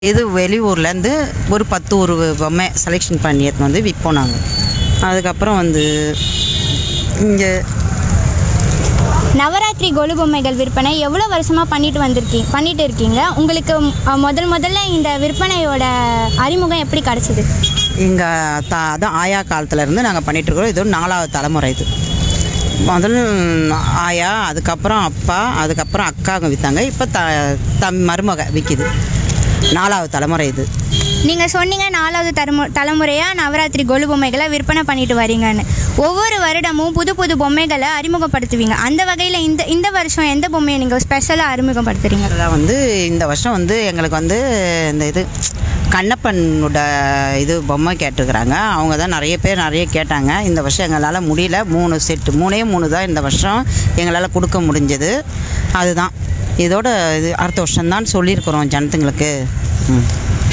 இது வெளியூர்லேருந்து ஒரு பத்து ஒரு பொம்மை செலெக்ஷன் பண்ணி எடுத்துன்னு வந்து விற்போம் நாங்கள் அதுக்கப்புறம் வந்து இங்கே நவராத்திரி கொலு பொம்மைகள் விற்பனை எவ்வளோ வருஷமாக பண்ணிட்டு வந்திருக்கீங்க பண்ணிட்டு இருக்கீங்க உங்களுக்கு அஹ், முதல் முதல்ல இந்த விற்பனையோட அறிமுகம் எப்படி கிடச்சிது எங்கள் தா அதான் ஆயா காலத்துலேருந்து நாங்கள் பண்ணிகிட்ருக்கோம் இது ஒரு நாலாவது தலைமுறை இது முதல் ஆயா அதுக்கப்புறம் அப்பா அதுக்கப்புறம் அக்காங்க விற்றாங்க இப்போ த தம் மருமக விற்கிது நாலாவது தலைமுறை இது நீங்கள் சொன்னீங்க நாலாவது தலைமு தலைமுறையாக நவராத்திரி கொலு பொம்மைகளை விற்பனை பண்ணிட்டு வரீங்கன்னு ஒவ்வொரு வருடமும் புது புது பொம்மைகளை அறிமுகப்படுத்துவீங்க அந்த வகையில் இந்த இந்த வருஷம் எந்த பொம்மையை நீங்கள் ஸ்பெஷலாக அறிமுகப்படுத்துறீங்க அதான் வந்து இந்த வருஷம் வந்து எங்களுக்கு வந்து இந்த இது கண்ணப்பனோட இது பொம்மை கேட்டிருக்கிறாங்க அவங்க தான் நிறைய பேர் நிறைய கேட்டாங்க இந்த வருஷம் எங்களால் முடியல மூணு செட்டு மூணே மூணு தான் இந்த வருஷம் எங்களால் கொடுக்க முடிஞ்சது அதுதான் இதோட இது அடுத்த வருஷம்தான் சொல்லியிருக்கிறோம் ஜனத்துங்களுக்கு ம்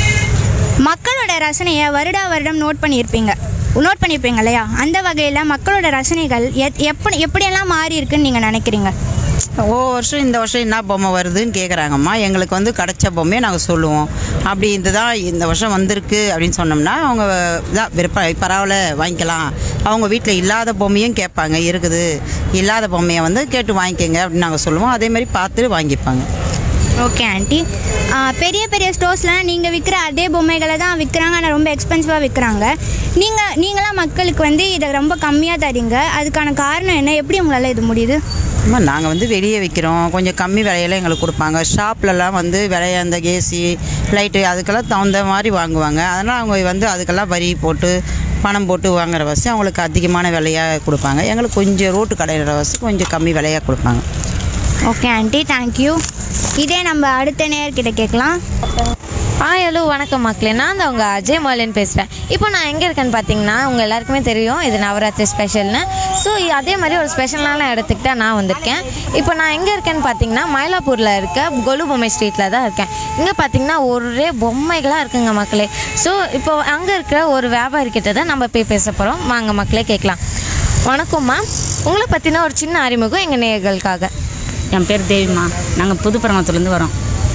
மக்களோட ரசனையை வருடா வருடம் நோட் பண்ணியிருப்பீங்க நோட் பண்ணியிருப்பீங்க இல்லையா அந்த வகையில் மக்களோட ரசனைகள் எத் எப்படி எப்படியெல்லாம் மாறி இருக்குன்னு நீங்கள் நினைக்கிறீங்க ஒவ்வொரு வருஷம் இந்த வருஷம் என்ன பொம்மை வருதுன்னு கேட்குறாங்கம்மா எங்களுக்கு வந்து கிடைச்ச பொம்மையை நாங்கள் சொல்லுவோம் அப்படி இதுதான் இந்த வருஷம் வந்திருக்கு அப்படின்னு சொன்னோம்னா அவங்க இதான் விருப்ப பரவாயில்ல வாங்கிக்கலாம் அவங்க வீட்டில் இல்லாத பொம்மையும் கேட்பாங்க இருக்குது இல்லாத பொம்மையை வந்து கேட்டு வாங்கிக்கோங்க அப்படின்னு நாங்கள் சொல்லுவோம் அதே மாதிரி பார்த்து வாங்கிப்பாங்க ஓகே ஆண்டி பெரிய பெரிய ஸ்டோர்ஸ்லாம் நீங்கள் விற்கிற அதே பொம்மைகளை தான் விற்கிறாங்க ஆனால் ரொம்ப எக்ஸ்பென்சிவாக விற்கிறாங்க நீங்கள் நீங்களாம் மக்களுக்கு வந்து இதை ரொம்ப கம்மியாக தரீங்க அதுக்கான காரணம் என்ன எப்படி உங்களால் இது முடியுது அம்மா நாங்கள் வந்து வெளியே விற்கிறோம் கொஞ்சம் கம்மி விலையில எங்களுக்கு கொடுப்பாங்க ஷாப்லலாம் வந்து விலைய அந்த ஏசி லைட்டு அதுக்கெல்லாம் தகுந்த மாதிரி வாங்குவாங்க அதனால் அவங்க வந்து அதுக்கெல்லாம் வரி போட்டு பணம் போட்டு வாங்குற வசதி அவங்களுக்கு அதிகமான விலையாக கொடுப்பாங்க எங்களுக்கு கொஞ்சம் ரோட்டு கடையிற வசதி கொஞ்சம் கம்மி விலையாக கொடுப்பாங்க ஓகே ஆண்டி தேங்க்யூ இதே நம்ம அடுத்த நேர்கிட்ட கேட்கலாம் ஹாய் ஹலோ வணக்கம் மக்களே நான் தான் உங்கள் அஜய் மாலின் பேசுகிறேன் இப்போ நான் எங்கே இருக்கேன்னு பார்த்தீங்கன்னா உங்கள் எல்லாருக்குமே தெரியும் இது நவராத்திரி ஸ்பெஷல்னு ஸோ அதே மாதிரி ஒரு ஸ்பெஷலான இடத்துக்கு தான் நான் வந்திருக்கேன் இப்போ நான் எங்கே இருக்கேன்னு பார்த்தீங்கன்னா மயிலாப்பூரில் இருக்க கொலு பொம்மை ஸ்ட்ரீட்டில் தான் இருக்கேன் இங்கே பார்த்தீங்கன்னா ஒரே பொம்மைகளாக இருக்குங்க மக்களே ஸோ இப்போ அங்கே இருக்கிற ஒரு வியாபாரி கிட்ட தான் நம்ம போய் பேச போகிறோம் வாங்க மக்களே கேட்கலாம் வணக்கம்மா உங்களை பற்றின ஒரு சின்ன அறிமுகம் எங்கள் நேயர்களுக்காக என் பேர் தேவிம்மா நாங்கள் புதுப்பரங்கத்துலேருந்து வரோம்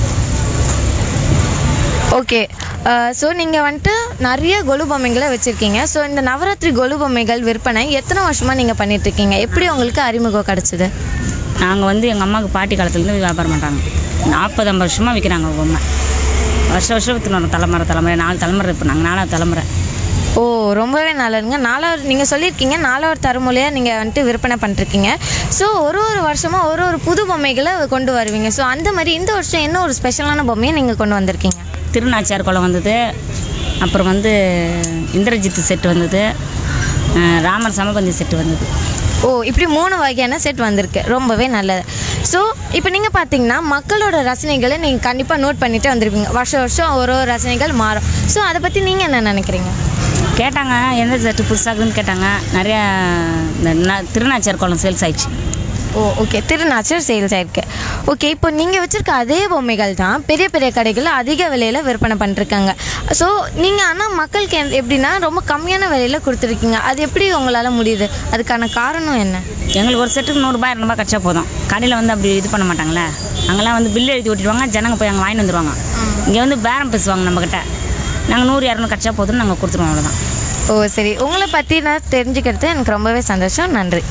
ஓகே ஸோ நீங்கள் வந்துட்டு நிறைய கொலு பொம்மைகளை வச்சுருக்கீங்க ஸோ இந்த நவராத்திரி கொலு பொம்மைகள் விற்பனை எத்தனை வருஷமாக நீங்கள் பண்ணிகிட்ருக்கீங்க எப்படி உங்களுக்கு அறிமுகம் கிடச்சிது நாங்கள் வந்து எங்கள் அம்மாவுக்கு பாட்டி காலத்துலேருந்து வியாபாரம் பண்ணுறாங்க நாற்பது ஐம்பது வருஷமாக விற்கிறாங்க பொம்மை வருஷம் வருஷம் விற்றுன்னு வரோம் தலைமுறை தலைமுறை நாலு தலைமுறை இப்போ நாங்கள் நாலாவது தலைமுறை ஓ ரொம்பவே நல்லதுங்க நாலாவது நீங்கள் சொல்லியிருக்கீங்க நாலாவது தரமொழியாக நீங்கள் வந்துட்டு விற்பனை பண்ணிருக்கீங்க ஸோ ஒரு ஒரு வருஷமாக ஒரு ஒரு புது பொம்மைகளை கொண்டு வருவீங்க ஸோ அந்த மாதிரி இந்த வருஷம் என்ன ஒரு ஸ்பெஷலான பொம்மையை நீங்கள் கொண்டு வந்திருக்கீங்க திருநாச்சியார் குளம் வந்தது அப்புறம் வந்து இந்திரஜித்து செட்டு வந்தது அஹ் ராமர் சமபந்தி செட்டு வந்தது ஓ இப்படி மூணு வகையான செட் வந்திருக்கு ரொம்பவே நல்லது ஸோ இப்போ நீங்கள் பார்த்தீங்கன்னா மக்களோட ரசனைகளை நீங்கள் கண்டிப்பாக நோட் பண்ணிட்டு வந்திருப்பீங்க வருஷம் வருஷம் ஒரு ஒரு ரசனைகள் மாறும் ஸோ அதை பற்றி நீங்கள் என்ன நினைக்கிறீங்க கேட்டாங்க எந்த செட்டு புதுசாகுதுன்னு கேட்டாங்க நிறையா இந்த ந- திருநாச்சியார் குளம் சேல்ஸ் ஆயிடுச்சு ஓ ஓகே திருநாச்சர் சேல்ஸ் ஆயிருக்கு ஓகே இப்போ நீங்கள் வச்சுருக்க அதே பொம்மைகள் தான் பெரிய பெரிய கடைகளில் அதிக விலையில் விற்பனை பண்ணிருக்காங்க ஸோ நீங்கள் ஆனால் மக்களுக்கு எந்த- எப்படின்னா ரொம்ப கம்மியான விலையில் கொடுத்துருக்கீங்க அது எப்படி உங்களால் முடியுது அதுக்கான காரணம் என்ன எங்களுக்கு ஒரு செட்டுக்கு நூறுரூபா இரநூறுபா கிடச்சா போதும் கடையில் வந்து அப்படி இது பண்ண மாட்டாங்களே அங்கெல்லாம் வந்து பில்லு எழுதி ஓட்டிடுவாங்க ஜனங்க போய் அங்கே வாங்கிட்டு வந்துடுவாங்க இங்கே வந்து பேரம் பேசுவாங்க நம்மக்கிட்ட நாங்கள் நூறு இரநூறு கிடச்சா போதும்னு நாங்கள் கொடுத்துருவோம் அவ்வளோதான் ஓ சரி உங்களை பற்றி நான் தெரிஞ்சுக்கிறது எனக்கு ரொம்பவே சந்தோஷம் நன்றி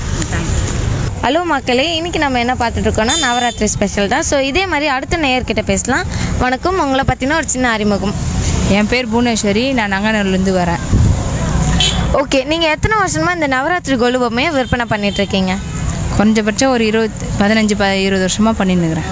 ஹலோ மக்களே இன்னைக்கு நம்ம என்ன பார்த்துட்டு இருக்கோம்னா நவராத்திரி ஸ்பெஷல் தான் ஸோ இதே மாதிரி அடுத்த நேயர்கிட்ட பேசலாம் வணக்கம் உங்களை பற்றின ஒரு சின்ன அறிமுகம் என் பேர் புவனேஸ்வரி நான் நங்கநல்லூர்லேருந்து வரேன் ஓகே நீங்கள் எத்தனை வருஷமா இந்த நவராத்திரி கொலு பொம்மையை விற்பனை பண்ணிட்டு இருக்கீங்க குறைஞ்சபட்சம் ஒரு இருபது பதினஞ்சு ப இருபது வருஷமாக பண்ணின்னுக்கிறேன்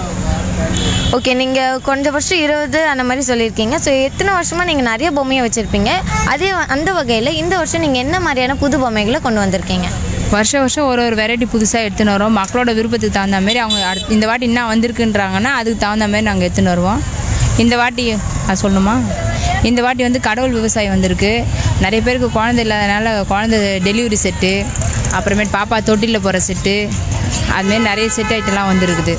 ஓகே நீங்கள் கொஞ்ச வருஷம் இருபது அந்த மாதிரி சொல்லியிருக்கீங்க ஸோ எத்தனை வருஷமாக நீங்கள் நிறைய பொம்மையை வச்சுருப்பீங்க அதே வ- அந்த வகையில் இந்த வருஷம் நீங்கள் என்ன மாதிரியான புது பொம்மைகளை கொண்டு வந்திருக்கீங்க வருஷம் வருஷம் ஒரு ஒரு வெரைட்டி புதுசாக எடுத்துன்னு வரோம் மக்களோட விருப்பத்துக்கு தகுந்த மாதிரி அவங்க அடுத்து இந்த வாட்டி என்ன வந்திருக்குன்றாங்கன்னா அதுக்கு தகுந்த மாதிரி நாங்கள் எடுத்துன்னு வருவோம் இந்த வாட்டி அது சொல்லணுமா இந்த வாட்டி வந்து கடவுள் விவசாயம் வந்திருக்கு நிறைய பேருக்கு குழந்தை இல்லாதனால குழந்தை டெலிவரி செட்டு அப்புறமேட்டு பாப்பா தொட்டிலில் போகிற செட்டு அதுமாரி நிறைய செட் ஐட்டம்லாம் வந்திருக்குது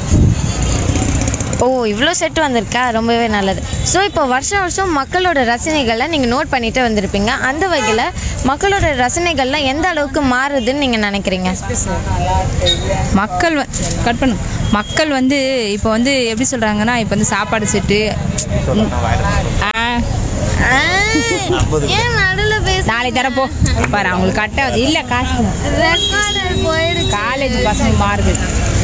ஓ இவ்வளோ செட் வந்திருக்கா ரொம்பவே நல்லது ஸோ இப்போ வருஷம் வருஷம் மக்களோட ரசனைகளை நீங்கள் நோட் பண்ணிட்டு வந்திருப்பீங்க அந்த வகையில் மக்களோட ரசனைகள்லாம் எந்த அளவுக்கு மாறுதுன்னு நீங்கள் நினைக்கிறீங்க மக்கள் வ- கட் பண்ணு மக்கள் வந்து இப்போ வந்து எப்படி சொல்கிறாங்கன்னா இப்போ வந்து சாப்பாடு செட்டு ஏன் நடுவில் பேச நாளைக்கு தர போ பாரு அவங்களுக்கு கட்ட இல்லை காசு ரெக்கார்டர் போயிடுச்சு காலேஜ் பசங்க மாறுது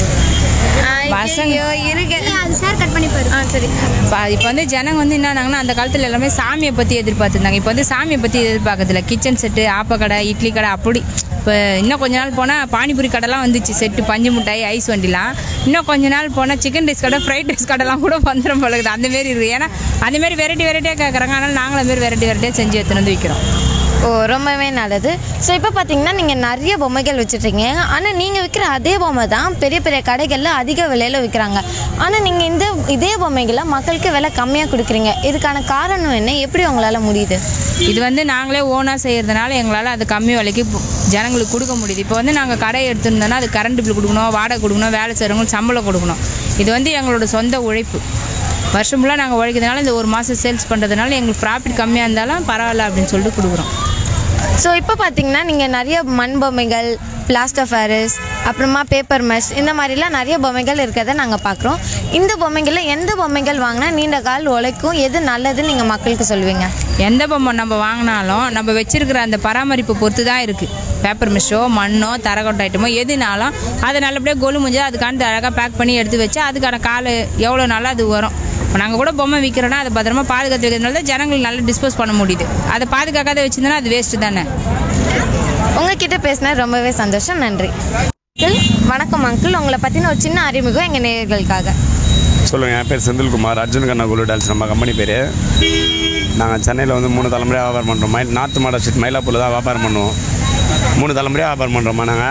பசங்க ஐயோ இருக்க அது சார் கட் பண்ணி பாரு ஆ சரி இப்போ வந்து ஜனங்க வந்து என்னன்னாங்கன்னா அந்த காலத்தில் எல்லாமே சாமியை பற்றி எதிர்பார்த்துருந்தாங்க இப்போ வந்து சாமியை பற்றி எதிர்பார்க்கறதில்ல கிச்சன் செட்டு ஆப்பக்கடை இட்லி கடை அப்படி இப்போ இன்னும் கொஞ்ச நாள் போனால் பானிபூரி கடைலாம் வந்துச்சு செட்டு பஞ்சு மிட்டாய் ஐஸ் வண்டிலாம் இன்னும் கொஞ்ச நாள் போனால் சிக்கன் ரைஸ் கடை ஃப்ரைட் ரைஸ் கடைலாம் கூட வந்துடும் பழகுது அந்த மாரி இருக்குது ஏன்னா அந்த மாதிரி வெரைட்டி வெரைட்டியாக கேட்குறாங்க அதனால் நாங்களும் அந்த மாதிரி வெரைட்டி வெரைட்டியாக செஞ்சு எடுத்துன்னு வந்து விற்கிறோம் ஓ ரொம்பவே நல்லது ஸோ இப்போ பார்த்தீங்கன்னா நீங்கள் நிறைய பொம்மைகள் வச்சுட்ருக்கீங்க ஆனால் நீங்கள் விற்கிற அதே பொம்மை தான் பெரிய பெரிய கடைகளில் அதிக விலையில் விற்கிறாங்க ஆனால் நீங்கள் இந்த இதே பொம்மைகளை மக்களுக்கு விலை கம்மியாக கொடுக்குறீங்க இதுக்கான காரணம் என்ன எப்படி உங்களால் முடியுது இது வந்து நாங்களே ஓனாக செய்கிறதுனால எங்களால் அது கம்மி விலைக்கு பு- ஜனங்களுக்கு கொடுக்க முடியுது இப்போ வந்து நாங்கள் கடை எடுத்திருந்தோம்னா அது கரண்ட் பில் கொடுக்கணும் வாடகை கொடுக்கணும் வேலை செய்கிறவங்களுக்கு சம்பளம் கொடுக்கணும் இது வந்து எங்களோட சொந்த உழைப்பு வருஷம் ஃபுல்லாக நாங்கள் உழைக்கிறதுனால இந்த ஒரு மாதம் சேல்ஸ் பண்ணுறதுனால எங்களுக்கு ப்ராஃபிட் கம்மியாக இருந்தாலும் பரவாயில்ல அப்படின்னு சொல்லிட்டு கொடுக்குறோம் ஸோ இப்போ பார்த்தீங்கன்னா நீங்கள் நிறைய மண் பொம்மைகள் பிளாஸ்டர் ஃபேரிஸ் அப்புறமா பேப்பர் மெஷ் இந்த மாதிரிலாம் நிறைய பொம்மைகள் இருக்கிறத நாங்கள் பார்க்குறோம் இந்த பொம்மைகளில் எந்த பொம்மைகள் வாங்கினா நீண்ட கால் உழைக்கும் எது நல்லதுன்னு நீங்கள் மக்களுக்கு சொல்லுவீங்க எந்த பொம்மை நம்ம வாங்கினாலும் நம்ம வச்சிருக்கிற அந்த பராமரிப்பு பொறுத்து தான் இருக்குது பேப்பர் மிஷோ மண்ணோ தரகொட்டை ஐட்டமோ எதுனாலும் அதை நல்லபடியாக கொலு முடிஞ்சு அதுக்கான அழகாக பேக் பண்ணி எடுத்து வச்சு அதுக்கான கால் எவ்வளோ நாளாக அது வரும் இப்போ நாங்கள் கூட பொம்மை விற்கிறோன்னா அதை பத்திரமா பாதுகாத்து வைக்கிறதுனால தான் ஜனங்களுக்கு நல்லா டிஸ்போஸ் பண்ண முடியுது அதை பாதுகாக்காத வச்சிருந்தோன்னா அது வேஸ்ட்டு தானே உங்ககிட்ட பேசின ரொம்பவே சந்தோஷம் நன்றி அங்கிள், வணக்கம் அங்கிள் உங்களை பற்றின ஒரு சின்ன அறிமுகம் எங்கள் நேயர்களுக்காக சொல்லுங்கள் என் பேர் செந்தில்குமார் அர்ஜுன் கண்ணா குலு டால்ஸ் நம்ம கம்பெனி பேர் நாங்கள் சென்னையில் வந்து மூணு தலைமுறையாக வியாபாரம் பண்ணுறோம் மை நார்த் மாடல் ஸ்ட்ரீட் மயிலாப்பூரில் தான் வியாபாரம் பண்ணுவோம் மூணு தலைமுறையாக வியாபாரம் பண்ணுறோமா நாங்கள்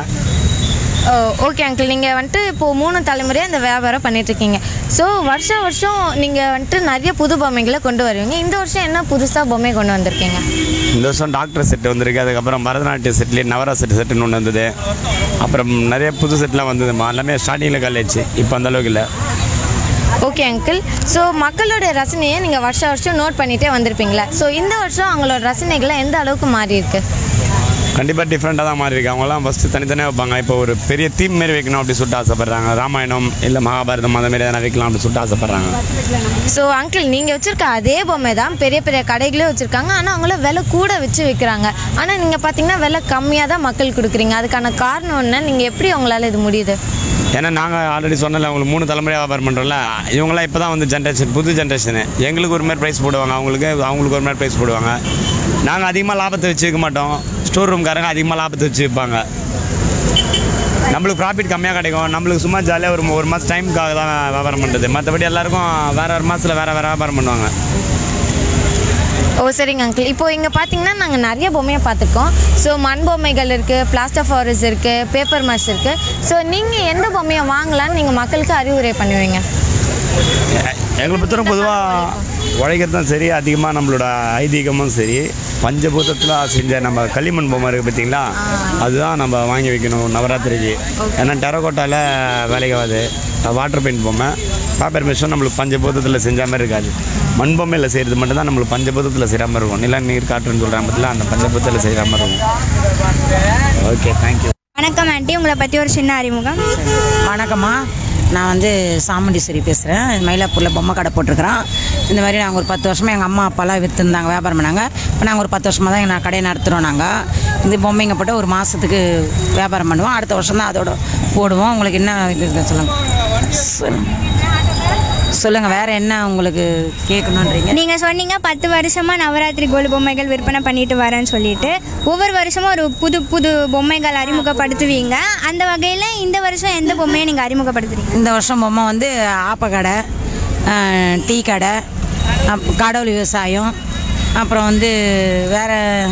ஓ ஓகே அங்கிள் நீங்கள் வந்துட்டு இப்போது மூணு தலைமுறையாக இந்த வியாபாரம் பண்ணிட்டு இருக்கீங்க ஸோ வருஷம் வருஷம் நீங்கள் வந்துட்டு நிறைய புது பொம்மைகளை கொண்டு வருவீங்க இந்த வருஷம் என்ன புதுசாக பொம்மை கொண்டு வந்திருக்கீங்க இந்த வருஷம் டாக்டர் செட்டு வந்திருக்கு அதுக்கப்புறம் பரதநாட்டிய செட்லேயே நவரா செட் செட்டுன்னு ஒன்று வந்தது அப்புறம் நிறைய புது செட்லாம் வந்ததுமா எல்லாமே ஸ்டார்டிங்கில் காலேஜ் இப்போ அந்த அளவுக்கு இல்லை ஓகே அங்கிள் ஸோ மக்களோட ரசனையை நீங்கள் வருஷம் வருஷம் நோட் பண்ணிகிட்டே வந்திருப்பீங்களா ஸோ இந்த வருஷம் அவங்களோட ரசனைகளை எந்த அளவுக்கு மாறி இருக்கு கண்டிப்பாக டிஃப்ரெண்ட்டாக தான் மாறி இருக்கு அவங்களாம் ஃபஸ்ட்டு தனித்தனியாக வைப்பாங்க இப்போ ஒரு பெரிய தீம் மாரி வைக்கணும் அப்படி சொல்லிட்டு ஆசைப்பட்றாங்க ராமாயணம் இல்லை மகாபாரதம் அந்த மாதிரி எதனா வைக்கலாம் அப்படி சொல்லிட்டு ஆசைப்பட்றாங்க ஸோ அங்கிள் நீங்கள் வச்சுருக்க அதே பொம்மை தான் பெரிய பெரிய கடைகளே வச்சுருக்காங்க ஆனால் அவங்கள விலை கூட வச்சு விற்கிறாங்க ஆனால் நீங்கள் பார்த்தீங்கன்னா விலை கம்மியாக தான் மக்கள் கொடுக்குறீங்க அதுக்கான காரணம் என்ன நீங்கள் எப்படி உங்களால் இது முடியுது ஏன்னா நாங்கள் ஆல்ரெடி சொன்னல அவங்களுக்கு மூணு தலைமுறையாக வியாபாரம் பண்ணுறோம்ல இவங்களாம் இப்போ தான் வந்து ஜென்ரேஷன் புது ஜென்ரேஷனு எங்களுக்கு ஒரு மாதிரி ப்ரைஸ் போடுவாங்க அவங்களுக்கு அவங்களுக்கு ஒரு மாதிரி ப்ரைஸ் போடுவாங்க நாங்கள் அதிகமாக லாபத்தை வச்சு வைக்க மாட்டோம் ஸ்டோர் ரூம்காரங்க அதிகமாக லாபத்தை வச்சு விற்பாங்க நம்மளுக்கு ப்ராஃபிட் கம்மியாக கிடைக்கும் நம்மளுக்கு சும்மா ஜாலியாக ஒரு ஒரு மாதம் டைமுக்காக தான் வியாபாரம் பண்ணுறது மற்றபடி எல்லாருக்கும் வேறு வேறு மாதத்தில் வேறு வேறு வியாபாரம் பண்ணுவாங்க ஓ சரிங்க அங்கிள் இப்போ இங்கே பார்த்தீங்கன்னா நாங்கள் நிறைய பொம்மையை பார்த்துருக்கோம் ஸோ மண் பொம்மைகள் இருக்குது பிளாஸ்டர் ஃபாரஸ் இருக்குது பேப்பர் மஷ் இருக்குது ஸோ நீங்கள் எந்த பொம்மையை வாங்கலாம்னு நீங்கள் மக்களுக்கு அறிவுரை பண்ணுவீங்க எங்களை பொறுத்தவரை பொதுவாக உழைக்கிறது தான் சரி அதிகமாக நம்மளோட ஐதீகமும் சரி பஞ்சபூதத்தில் செஞ்ச நம்ம களிமண் பொம்மை இருக்குது பார்த்தீங்களா அதுதான் நம்ம வாங்கி வைக்கணும் நவராத்திரிக்கு ஏன்னா டெரகோட்டாவில் வேலைக்காது வாட்டர் பெயிண்ட் பொம்மை பேப்பர் மிஷம் நம்மளுக்கு பஞ்சபூதத்தில் செஞ்ச மாதிரி இருக்காது மண் பொம்மையில் செய்கிறது மட்டும்தான் நம்மளுக்கு பஞ்சபூதத்தில் செய்கிற மாதிரி இருக்கும் நில நீர் காற்றுன்னு சொல்கிறாங்க பார்த்தீங்களா அந்த பஞ்சபூதத்தில் செய்கிற மாதிரி இருக்கும் ஓகே தேங்க்யூ வணக்கம் ஆண்டி உங்களை பற்றி ஒரு சின்ன அறிமுகம் வணக்கம்மா நான் வந்து சாமுண்டீஸ்வரி பேசுகிறேன் மயிலாப்பூரில் பொம்மை கடை போட்டிருக்கிறோம் இந்த மாதிரி நாங்கள் ஒரு பத்து வருஷமாக எங்கள் அம்மா அப்பாலாம் விற்றுருந்தாங்க வியாபாரம் பண்ணாங்க இப்போ நாங்கள் ஒரு பத்து வருஷமாக தான் எங்கள் கடையை நடத்துகிறோம் நாங்கள் இந்த பொம்மைங்க போட்டு ஒரு மாதத்துக்கு வியாபாரம் பண்ணுவோம் அடுத்த வருஷம் தான் அதோட போடுவோம் உங்களுக்கு என்ன இது சொல்லுங்கள் சொல்லுங்கள் வேறு என்ன உங்களுக்கு கேட்கணுன்றீங்க நீங்கள் சொன்னீங்க பத்து வருஷமாக நவராத்திரி கோலு பொம்மைகள் விற்பனை பண்ணிட்டு வரேன்னு சொல்லிட்டு ஒவ்வொரு வருஷமும் ஒரு புது புது பொம்மைகள் அறிமுகப்படுத்துவீங்க அந்த வகையில் இந்த வருஷம் எந்த பொம்மையை நீங்கள் அறிமுகப்படுத்துறீங்க இந்த வருஷம் பொம்மை வந்து ஆப்பக்கடை அஹ், டீ கடை அப் கடவுள் விவசாயம் அப்புறம் வந்து வேற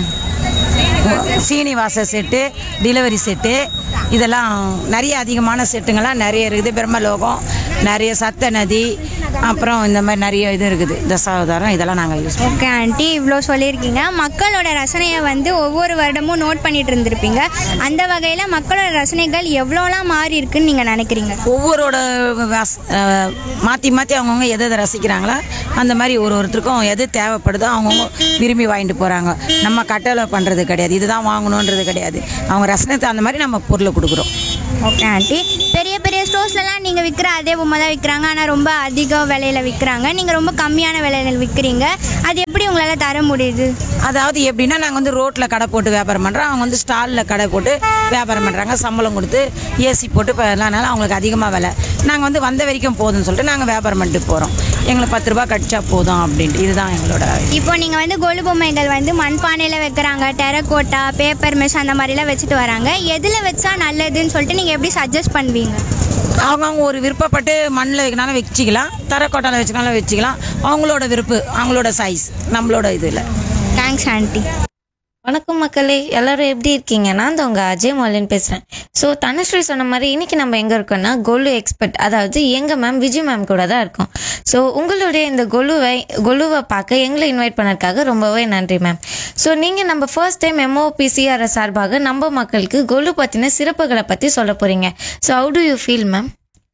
சீனிவாச செட்டு டெலிவரி செட்டு இதெல்லாம் நிறைய அதிகமான செட்டுங்கள்லாம் நிறைய இருக்குது பிரம்மலோகம் நிறைய சத்த நதி அப்புறம் இந்த மாதிரி நிறைய இது இருக்குது தசாவதாரம் இதெல்லாம் நாங்கள் யூஸ் ஓகே ஆண்டி இவ்வளோ சொல்லியிருக்கீங்க மக்களோட ரசனையை வந்து ஒவ்வொரு வருடமும் நோட் பண்ணிட்டு இருந்திருப்பீங்க அந்த வகையில் மக்களோட ரசனைகள் எவ்வளோலாம் மாறி இருக்குன்னு நீங்கள் நினைக்கிறீங்க ஒவ்வொருவோட வாஸ்- அஹ், மாற்றி மாற்றி அவங்கவுங்க எதை எதை ரசிக்கிறாங்களோ அந்த மாதிரி ஒரு ஒருத்தருக்கும் எது தேவைப்படுதோ அவங்கவுங்க விரும்பி வாங்கிட்டு போகிறாங்க நம்ம கட்டளை பண்ணுறது கிடையாது இதுதான் வாங்கணுன்றது கிடையாது அவங்க ரசனத்தை அந்த மாதிரி நம்ம பொருளை கொடுக்குறோம் ஓகே ஆண்டி பெரிய பெரிய பெரிய ஸ்டோர்ஸ்லலாம் நீங்கள் விற்கிற அதே பொம்மை தான் விற்கிறாங்க ஆனால் ரொம்ப அதிக விலையில விற்கிறாங்க நீங்கள் ரொம்ப கம்மியான விலையில விற்கிறீங்க அது எப்படி உங்களால் தர முடியுது அதாவது எப்படின்னா நாங்கள் வந்து ரோட்டில் கடை போட்டு வியாபாரம் பண்ணுறோம் அவங்க வந்து ஸ்டாலில் கடை போட்டு வியாபாரம் பண்ணுறாங்க சம்பளம் கொடுத்து ஏசி போட்டு இப்போ எல்லானாலும் அவங்களுக்கு அதிகமாக விலை நாங்கள் வந்து வந்த வரைக்கும் போதும்னு சொல்லிட்டு நாங்கள் வியாபாரம் பண்ணிட்டு போகிறோம் எங்களுக்கு பத்து ரூபா கடிச்சா போதும் அப்படின்ட்டு இதுதான் எங்களோட இப்போ நீங்கள் வந்து கொலு பொம்மைகள் வந்து மண்பானையில் வைக்கிறாங்க டெரக்கோட்டா பேப்பர் மெஷ் அந்த மாதிரிலாம் வச்சுட்டு வராங்க எதில் வச்சா நல்லதுன்னு சொல்லிட்டு நீங்கள் எப்படி சஜஸ்ட் பண்ணுவீங்க அவங்கவுங்க ஒரு விருப்பப்பட்டு மண்ணில் வைக்கனாலும் வச்சுக்கலாம் தரக்கோட்டாவில் வச்சுக்கனாலும் வச்சுக்கலாம் அவங்களோட விருப்பு அவங்களோட சைஸ் நம்மளோட இது இல்லை தேங்க்ஸ் ஆண்டி வணக்கம் மக்களே எல்லாரும் எப்படி இருக்கீங்க நான் தான் உங்க அஜய் மாலின் பேசுறேன் ஸோ தனுஸ்ரீ சொன்ன மாதிரி இன்னைக்கு நம்ம எங்க இருக்கோம்னா கொலு எக்ஸ்பர்ட் அதாவது எங்க மேம் விஜய் மேம் கூட தான் இருக்கோம் ஸோ உங்களுடைய இந்த கொலுவை கொலுவை பார்க்க எங்களை இன்வைட் பண்ணதுக்காக ரொம்பவே நன்றி மேம் ஸோ நீங்க நம்ம ஃபர்ஸ்ட் டைம் எம்ஓபிசிஆர் சார்பாக நம்ம மக்களுக்கு கொலு பத்தின சிறப்புகளை பத்தி சொல்ல போறீங்க so how do you feel ma'am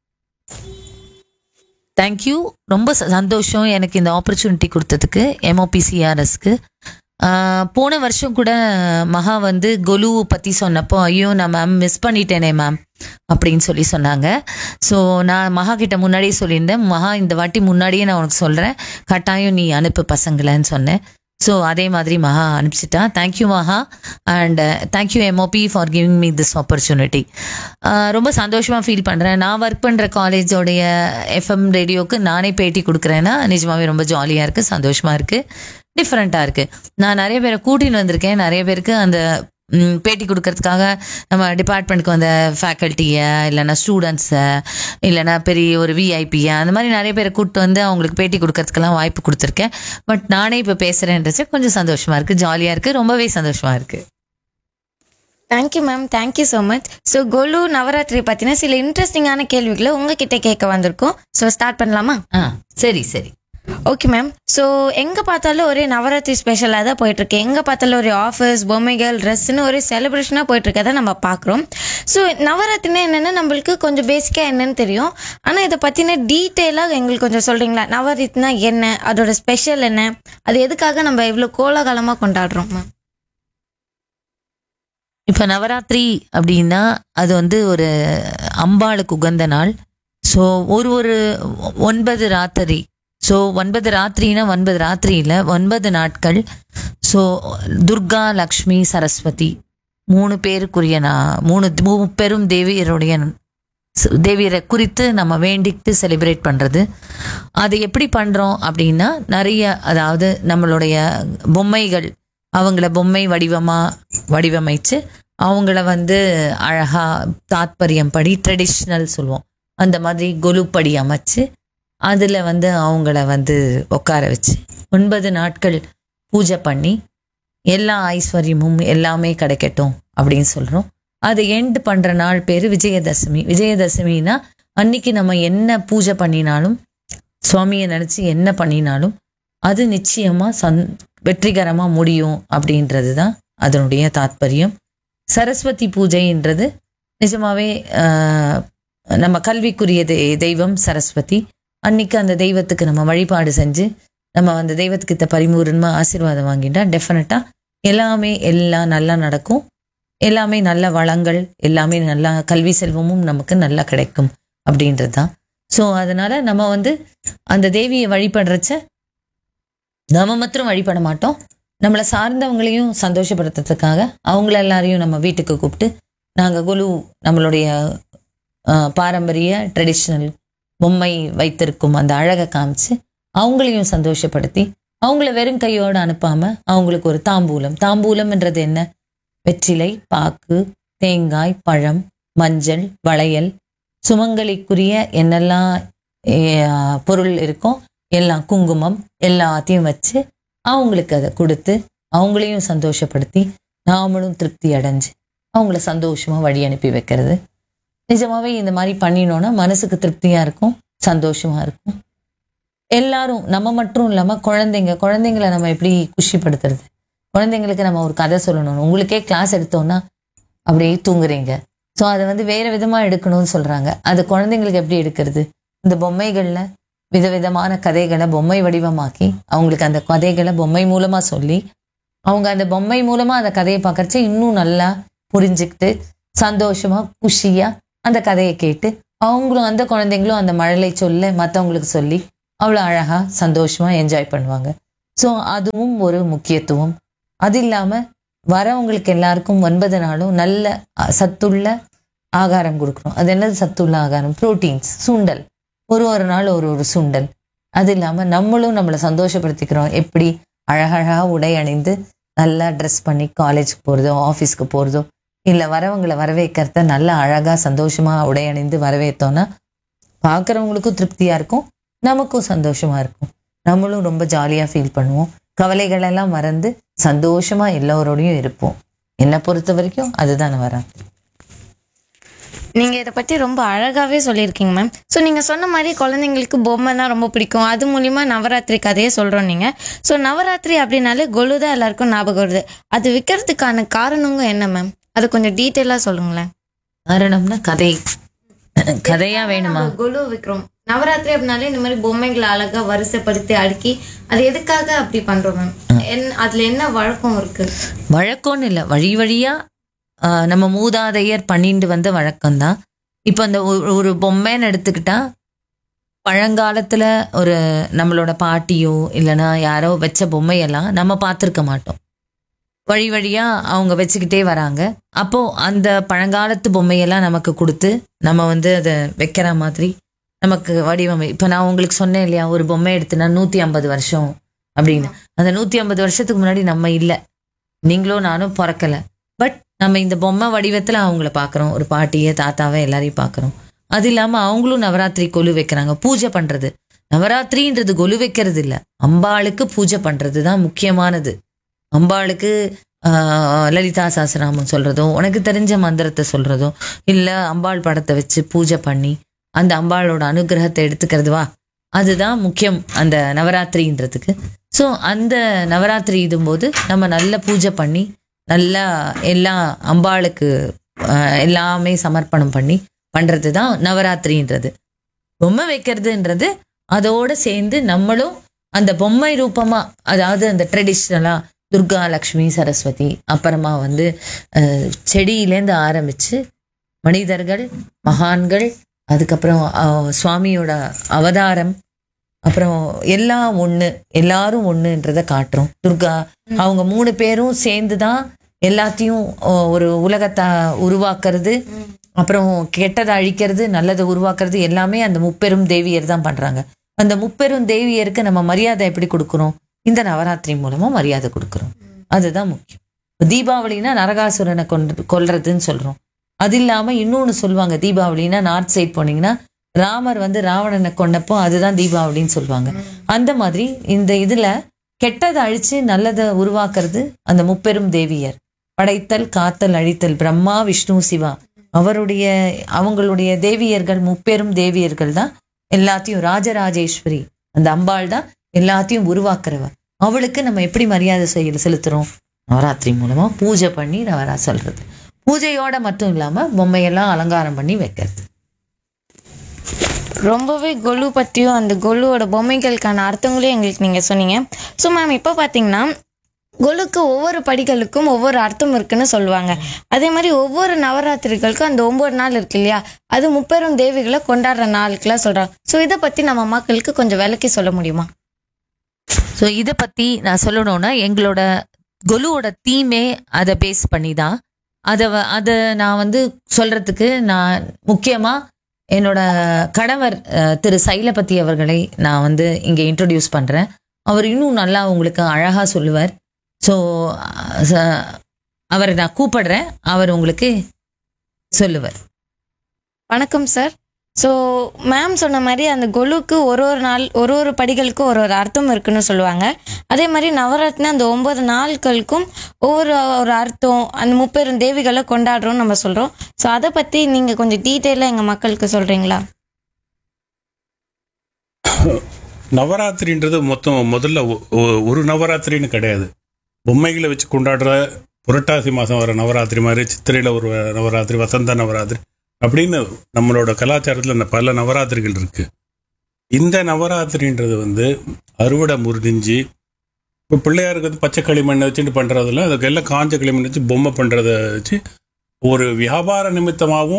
thank you ரொம்ப ச- சந்தோஷம் எனக்கு இந்த ஆப்பர்ச்சுனிட்டி கொடுத்ததுக்கு எம்ஓபிசிஆர்எஸ்க்கு போன வருஷம் கூட மகா வந்து கொலு பற்றி சொன்னப்போ ஐயோ நான் மேம் மிஸ் பண்ணிட்டேனே மேம் அப்படின்னு சொல்லி சொன்னாங்க ஸோ நான் மகா கிட்ட முன்னாடியே சொல்லியிருந்தேன் மகா இந்த வாட்டி முன்னாடியே நான் உனக்கு சொல்கிறேன் கட்டாயம் நீ அனுப்பு பசங்களன்னு சொன்னேன் ஸோ அதே மாதிரி மகா அனுப்பிச்சிட்டா thank you Maha and thank you MOP for giving me this opportunity ரொம்ப சந்தோஷமாக ஃபீல் பண்ணுறேன் நான் ஒர்க் பண்ணுற காலேஜோடைய எஃப்எம் ரேடியோக்கு நானே பேட்டி கொடுக்குறேன்னா நிஜமாவே ரொம்ப ஜாலியாக இருக்குது சந்தோஷமாக இருக்குது டிஃப்ரெண்ட்டாக இருக்குது நான் நிறைய பேரை கூட்டின்னு வந்திருக்கேன் நிறைய பேருக்கு அந்த ம், பேட்டி கொடுக்கறதுக்காக நம்ம டிபார்ட்மெண்ட்டுக்கு வந்த ஃபேக்கல்ட்டியை இல்லைன்னா ஸ்டூடெண்ட்ஸை இல்லைன்னா பெரிய ஒரு விஐபியை அந்த மாதிரி நிறைய பேரை கூப்பிட்டு வந்து அவங்களுக்கு பேட்டி கொடுக்கறதுக்கெல்லாம் வாய்ப்பு கொடுத்துருக்கேன் பட் நானே இப்போ பேசுகிறேன்றது கொஞ்சம் சந்தோஷமாக இருக்குது ஜாலியாக இருக்குது ரொம்பவே சந்தோஷமாக இருக்குது thank you ma'am thank you so much so Golu Navratri பற்றின சில இன்ட்ரெஸ்டிங்கான கேள்விகளை உங்ககிட்ட கேட்க வந்திருக்கோம் ஸோ ஸ்டார்ட் பண்ணலாமா ஆ சரி சரி ஓகே மேம் ஸோ எங்கே பார்த்தாலும் ஒரே நவராத்திரி ஸ்பெஷலாக தான் போயிட்டுருக்கு எங்கே பார்த்தாலும் ஒரு ஆஃபர்ஸ் பொம்மைகள் ட்ரெஸ்ஸுன்னு ஒரு செலிப்ரேஷனாக போயிட்டுருக்கதை நம்ம பார்க்குறோம் ஸோ நவராத்திரினா என்னென்னா நம்மளுக்கு கொஞ்சம் பேசிக்காக என்னன்னு தெரியும் ஆனால் இதை பற்றின டீட்டெயிலாக எங்களுக்கு கொஞ்சம் சொல்கிறீங்களா நவராத்திரினா என்ன அதோட ஸ்பெஷல் என்ன அது எதுக்காக நம்ம இவ்வளோ கோலாகலமாக கொண்டாடுறோம் மேம் இப்போ நவராத்திரி அப்படின்னா அது வந்து ஒரு அம்பாளுக்கு உகந்த நாள் ஸோ ஒரு ஒரு ஒன்பது ராத்திரி ஸோ ஒன்பது ராத்திரினா ஒன்பது ராத்திரியில் ஒன்பது நாட்கள் ஸோ துர்கா லக்ஷ்மி சரஸ்வதி மூணு பேருக்குரிய நான் மூணு மூ- பெரும் தேவியருடைய ச- தேவியரை குறித்து நம்ம வேண்டிட்டு செலிப்ரேட் பண்ணுறது அது எப்படி பண்ணுறோம் அப்படின்னா நிறைய அதாவது நம்மளுடைய பொம்மைகள் அவங்கள பொம்மை வடிவமாக வடிவமைச்சு அவங்கள வந்து அழகா தாத்பரியம் படி ட்ரெடிஷ்னல் சொல்லுவோம் அந்த மாதிரி கொலுப்படி அமைச்சு அதில் வந்து அவங்கள வந்து உட்கார வச்சு ஒன்பது நாட்கள் பூஜை பண்ணி எல்லா ஐஸ்வர்யமும் எல்லாமே கிடைக்கட்டும் அப்படின்னு சொல்கிறோம் அது எண்ட் பண்ணுற நாள் பேர் விஜயதசமி விஜயதசமினா அன்னைக்கு நம்ம என்ன பூஜை பண்ணினாலும் சுவாமியை நினச்சி என்ன பண்ணினாலும் அது நிச்சயமாக சந் வெற்றிகரமாக முடியும் அப்படின்றது தான் அதனுடைய தாத்பரியம் சரஸ்வதி பூஜைன்றது நிஜமாவே ஆஹ், நம்ம கல்விக்குரிய தெ- தெய்வம் சரஸ்வதி அன்னைக்கு அந்த தெய்வத்துக்கு நம்ம வழிபாடு செஞ்சு நம்ம அந்த தெய்வத்துக்கிட்ட பரிபூரணமாக ஆசீர்வாதம் வாங்கிட்டா டெஃபினட்டாக எல்லாமே எல்லாம் நல்லா நடக்கும் எல்லாமே நல்ல வளங்கள் எல்லாமே நல்லா கல்வி செல்வமும் நமக்கு நல்லா கிடைக்கும் அப்படின்றது தான் ஸோ அதனால நம்ம வந்து அந்த தேவியை வழிபடுறச்ச நம்ம மாத்திரம் வழிபட மாட்டோம் நம்மளை சார்ந்தவங்களையும் சந்தோஷப்படுத்துறதுக்காக அவங்கள எல்லாரையும் நம்ம வீட்டுக்கு கூப்பிட்டு நாங்கள் குழு நம்மளுடைய ஆஹ், பாரம்பரிய ட்ரெடிஷ்னல் பொம்மை வைத்திருக்கும் அந்த அழகை காமிச்சு அவங்களையும் சந்தோஷப்படுத்தி அவங்கள வெறும் கையோடு அனுப்பாம அவங்களுக்கு ஒரு தாம்பூலம் தாம்பூலம்ன்றது என்ன வெற்றிலை பாக்கு தேங்காய் பழம் மஞ்சள் வளையல் சுமங்கலிக்குரிய என்னெல்லாம் eh, பொருள் இருக்கோ எல்லாம் குங்குமம் எல்லாத்தையும் வச்சு அவங்களுக்கு அதை கொடுத்து அவங்களையும் சந்தோஷப்படுத்தி நாமளும் திருப்தி அடைஞ்சு அவங்கள சந்தோஷமா வழி அனுப்பி வைக்கிறது நிஜமாவே இந்த மாதிரி பண்ணினோன்னா மனசுக்கு திருப்தியா இருக்கும் சந்தோஷமா இருக்கும் எல்லாரும் நம்ம மட்டும் இல்லாம குழந்தைங்க குழந்தைங்கள நம்ம எப்படி குஷிப்படுத்துறது குழந்தைங்களுக்கு நம்ம ஒரு கதை சொல்லணும் உங்களுக்கே கிளாஸ் எடுத்தோம்னா அப்படியே தூங்குறீங்க ஸோ அதை வந்து வேற விதமா எடுக்கணும்னு சொல்றாங்க அது குழந்தைங்களுக்கு எப்படி எடுக்கிறது இந்த பொம்மைகள்ல விதவிதமான கதைகளை பொம்மை வடிவமாக்கி அவங்களுக்கு அந்த கதைகளை பொம்மை மூலமா சொல்லி அவங்க அந்த பொம்மை மூலமா அந்த கதையை பார்க்கறச்ச இன்னும் நல்லா புரிஞ்சுக்கிட்டு சந்தோஷமா குஷியா அந்த கதையை கேட்டு அவங்களும் அந்த குழந்தைங்களும் அந்த மழலை சொல்ல மற்றவங்களுக்கு சொல்லி அவ்வளோ அழகா சந்தோஷமா என்ஜாய் பண்ணுவாங்க ஸோ அதுவும் ஒரு முக்கியத்துவம் அது இல்லாமல் வரவங்களுக்கு எல்லாருக்கும் ஒன்பது நாளும் நல்ல அ, சத்துள்ள ஆகாரம் கொடுக்குறோம் அது என்னது சத்துள்ள ஆகாரம் புரோட்டீன்ஸ் சுண்டல் ஒரு ஒரு நாள் ஒரு ஒரு சுண்டல் அது இல்லாமல் நம்மளும் நம்மளை சந்தோஷப்படுத்திக்கிறோம் எப்படி அழகழகா உடை அணிந்து நல்லா ட்ரெஸ் பண்ணி காலேஜுக்கு போகிறதோ ஆஃபீஸ்க்கு போகிறதோ இல்லை வரவங்களை வரவேற்கிறத நல்லா அழகாக சந்தோஷமாக உடை அணிந்து வரவேற்றோன்னா பார்க்குறவங்களுக்கும் திருப்தியாக இருக்கும் நமக்கும் சந்தோஷமா இருக்கும் நம்மளும் ரொம்ப ஜாலியாக ஃபீல் பண்ணுவோம் கவலைகள் எல்லாம் மறந்து சந்தோஷமா எல்லோரோடையும் இருப்போம் என்னை பொறுத்த வரைக்கும் அதுதான் நவராத்திரி நீங்கள் இதை பற்றி ரொம்ப அழகாகவே சொல்லியிருக்கீங்க மேம் ஸோ நீங்கள் சொன்ன மாதிரி குழந்தைங்களுக்கு பொம்மை தான் ரொம்ப பிடிக்கும் அது மூலிமா நவராத்திரி கதையை சொல்கிறோம் நீங்கள் ஸோ நவராத்திரி அப்படின்னாலே கொலு தான் எல்லாருக்கும் ஞாபகம் வருது அது விற்கிறதுக்கான காரணங்க என்ன மேம் அது கொஞ்சம் டீட்டெயிலாக சொல்லுங்களேன் காரணம்னா கதை கதையா வேணுமா நம்ம கொலு விற்கிறோம் நவராத்திரி அப்படின்னாலே இந்த மாதிரி பொம்மைகளை அழகாக வரிசைப்படுத்தி அடுக்கி அது எதுக்காக அப்படி பண்ணுறோம் மேம் என் அதில் என்ன வழக்கம் இருக்குது வழக்கம்னு இல்லை வழி வழியா ஆஹ், நம்ம மூதாதையர் பண்ணிட்டு வந்த வழக்கம்தான் இப்போ அந்த ஒரு- ஒரு பொம்மைன்னு எடுத்துக்கிட்டா பழங்காலத்துல ஒரு நம்மளோட பாட்டியோ இல்லைன்னா யாரோ வச்ச பொம்மையெல்லாம் நம்ம பார்த்துருக்க மாட்டோம் வழி வழியா அவங்க வச்சுக்கிட்டே வராங்க அப்போ அந்த பழங்காலத்து பொம்மையெல்லாம் நமக்கு கொடுத்து நம்ம வந்து அதை வைக்கிற மாதிரி நமக்கு வடிவமை இப்போ நான் உங்களுக்கு சொன்னேன் இல்லையா ஒரு பொம்மை எடுத்துனா நூற்றி ஐம்பது வருஷம் அப்படின்னு அந்த நூற்றி ஐம்பது வருஷத்துக்கு முன்னாடி நம்ம இல்லை நீங்களும் நானும் பிறக்கல பட் நம்ம இந்த பொம்மை வடிவத்தில் அவங்கள பார்க்குறோம் ஒரு பாட்டியை தாத்தாவை எல்லாரையும் பார்க்குறோம் அது இல்லாமல் அவங்களும் நவராத்திரி கொலு வைக்கிறாங்க பூஜை பண்ணுறது நவராத்திரின்றது கொலு வைக்கிறது இல்லை அம்பாளுக்கு பூஜை பண்ணுறது தான் முக்கியமானது அம்பாளுக்கு ஆஹ், லலிதா சாஸ்திரநாமம் சொல்றதோ உனக்கு தெரிஞ்ச மந்திரத்தை சொல்றதோ இல்லை அம்பாள் படத்தை வச்சு பூஜை பண்ணி அந்த அம்பாளோட அனுகிரகத்தை எடுத்துக்கிறது வா அதுதான் முக்கியம் அந்த நவராத்திரின்றதுக்கு ஸோ அந்த நவராத்திரி இதும்போது நம்ம நல்ல பூஜை பண்ணி நல்லா எல்லாம் அம்பாளுக்கு ஆஹ், எல்லாமே சமர்ப்பணம் பண்ணி பண்றது தான் நவராத்திரின்றது பொம்மை வைக்கிறதுன்றது அதோட சேர்ந்து நம்மளும் அந்த பொம்மை ரூபமா அதாவது அந்த ட்ரெடிஷ்னலா துர்கா லக்ஷ்மி சரஸ்வதி அப்புறமா வந்து அஹ், செடியிலேருந்து ஆரம்பிச்சு மனிதர்கள் மகான்கள் அதுக்கப்புறம் அஹ், சுவாமியோட அவதாரம் அப்புறம் எல்லாம் ஒண்ணு எல்லாரும் ஒண்ணுன்றத காட்டுறோம் துர்கா அவங்க மூணு பேரும் சேர்ந்து தான் எல்லாத்தையும் அஹ், ஒரு உலகத்தை உருவாக்குறது அப்புறம் கெட்டதை அழிக்கிறது நல்லதை உருவாக்குறது எல்லாமே அந்த முப்பெரும் தேவியர் தான் பண்றாங்க அந்த முப்பெரும் தேவியருக்கு நம்ம மரியாதை எப்படி கொடுக்குறோம் இந்த நவராத்திரி மூலமா மரியாதை கொடுக்குறோம் அதுதான் முக்கியம் இப்ப தீபாவளினா நரகாசுரனை கொண்டு கொல்றதுன்னு சொல்றோம் அது இல்லாம இன்னொன்னு சொல்லுவாங்க தீபாவளினா நார்த் சைட் போனீங்கன்னா ராமர் வந்து ராவணனை கொண்டப்போ அதுதான் தீபாவளின்னு சொல்லுவாங்க அந்த மாதிரி இந்த இதுல கெட்டதை அழிச்சு நல்லதை உருவாக்குறது அந்த முப்பெரும் தேவியர் படைத்தல் காத்தல் அழித்தல் பிரம்மா விஷ்ணு சிவா அவருடைய அவங்களுடைய தேவியர்கள் முப்பெரும் தேவியர்கள் தான் எல்லாத்தையும் ராஜராஜேஸ்வரி அந்த அம்பாள் தான் எல்லாத்தையும் உருவாக்குறவ அவளுக்கு நம்ம எப்படி மரியாதை செய்ய செலுத்துறோம் நவராத்திரி மூலமா பூஜை பண்ணி நவரா சொல்றது பூஜையோட மட்டும் இல்லாம பொம்மையெல்லாம் அலங்காரம் பண்ணி வைக்கிறது ரொம்பவே கொலு பற்றியும் அந்த கொலுவோட பொம்மைகளுக்கான அர்த்தங்களையும் எங்களுக்கு நீங்கள் சொன்னீங்க ஸோ மேம் இப்போ பார்த்தீங்கன்னா கொலுக்கு ஒவ்வொரு படிகளுக்கும் ஒவ்வொரு அர்த்தம் இருக்குன்னு சொல்லுவாங்க அதே மாதிரி ஒவ்வொரு நவராத்திரிகளுக்கும் அந்த ஒம்பது நாள் இருக்கு இல்லையா அது முப்பெரும் தேவிகளை கொண்டாடுற நாளுக்குலாம் சொல்கிறாங்க ஸோ இதை பற்றி நம்ம மக்களுக்கு கொஞ்சம் விளக்கி சொல்ல முடியுமா ஸோ இதை பத்தி நான் சொல்லணும்னா எங்களோட கொலுவோட தீமே அதை பேஸ் பண்ணி தான் அதை அதை நான் வந்து சொல்றதுக்கு நான் முக்கியமா என்னோட கணவர் அஹ், திரு சைலபதி அவர்களை நான் வந்து இங்கே இன்ட்ரடியூஸ் பண்றேன் அவர் இன்னும் நல்லா உங்களுக்கு அழகா சொல்லுவார் ஸோ அவரை நான் கூப்பிடுறேன் அவர் உங்களுக்கு சொல்லுவார் வணக்கம் சார் ஸோ மேம் சொன்ன மாதிரி அந்த கொலுக்கு ஒரு ஒரு நாள் ஒரு ஒரு படிகளுக்கும் ஒரு ஒரு அர்த்தம் இருக்குன்னு சொல்லுவாங்க அதே மாதிரி நவராத்திரி அந்த ஒன்பது நாட்களுக்கும் ஒவ்வொரு ஒரு அர்த்தம் அந்த முப்பெரும் தேவிகளை கொண்டாடுறோம்னு நம்ம சொல்கிறோம் ஸோ அதை பற்றி நீங்கள் கொஞ்சம் டீட்டெயிலாக எங்கள் மக்களுக்கு சொல்கிறீங்களா நவராத்திரின்றது மொத்தம் முதல்ல ஒ- ஒ- ஒரு நவராத்திரின்னு கிடையாது பொம்மைகளை வச்சு கொண்டாடுற புரட்டாசி மாதம் வர நவராத்திரி மாதிரி சித்திரையில் ஒரு நவராத்திரி வசந்த நவராத்திரி அப்படின்னு நம்மளோட கலாச்சாரத்தில் பல நவராத்திரிகள் இருக்கு இந்த நவராத்திரின்றது வந்து அறுவடை முறிஞ்சு இப்போ பிள்ளையாருக்கு வந்து பச்சை களிமண்ணை வச்சுட்டு பண்ணுறதுல அதுக்கு எல்லாம் காஞ்ச களிமண் வச்சு பொம்மை பண்ணுறத வச்சு ஒரு வியாபார நிமித்தமாகவும்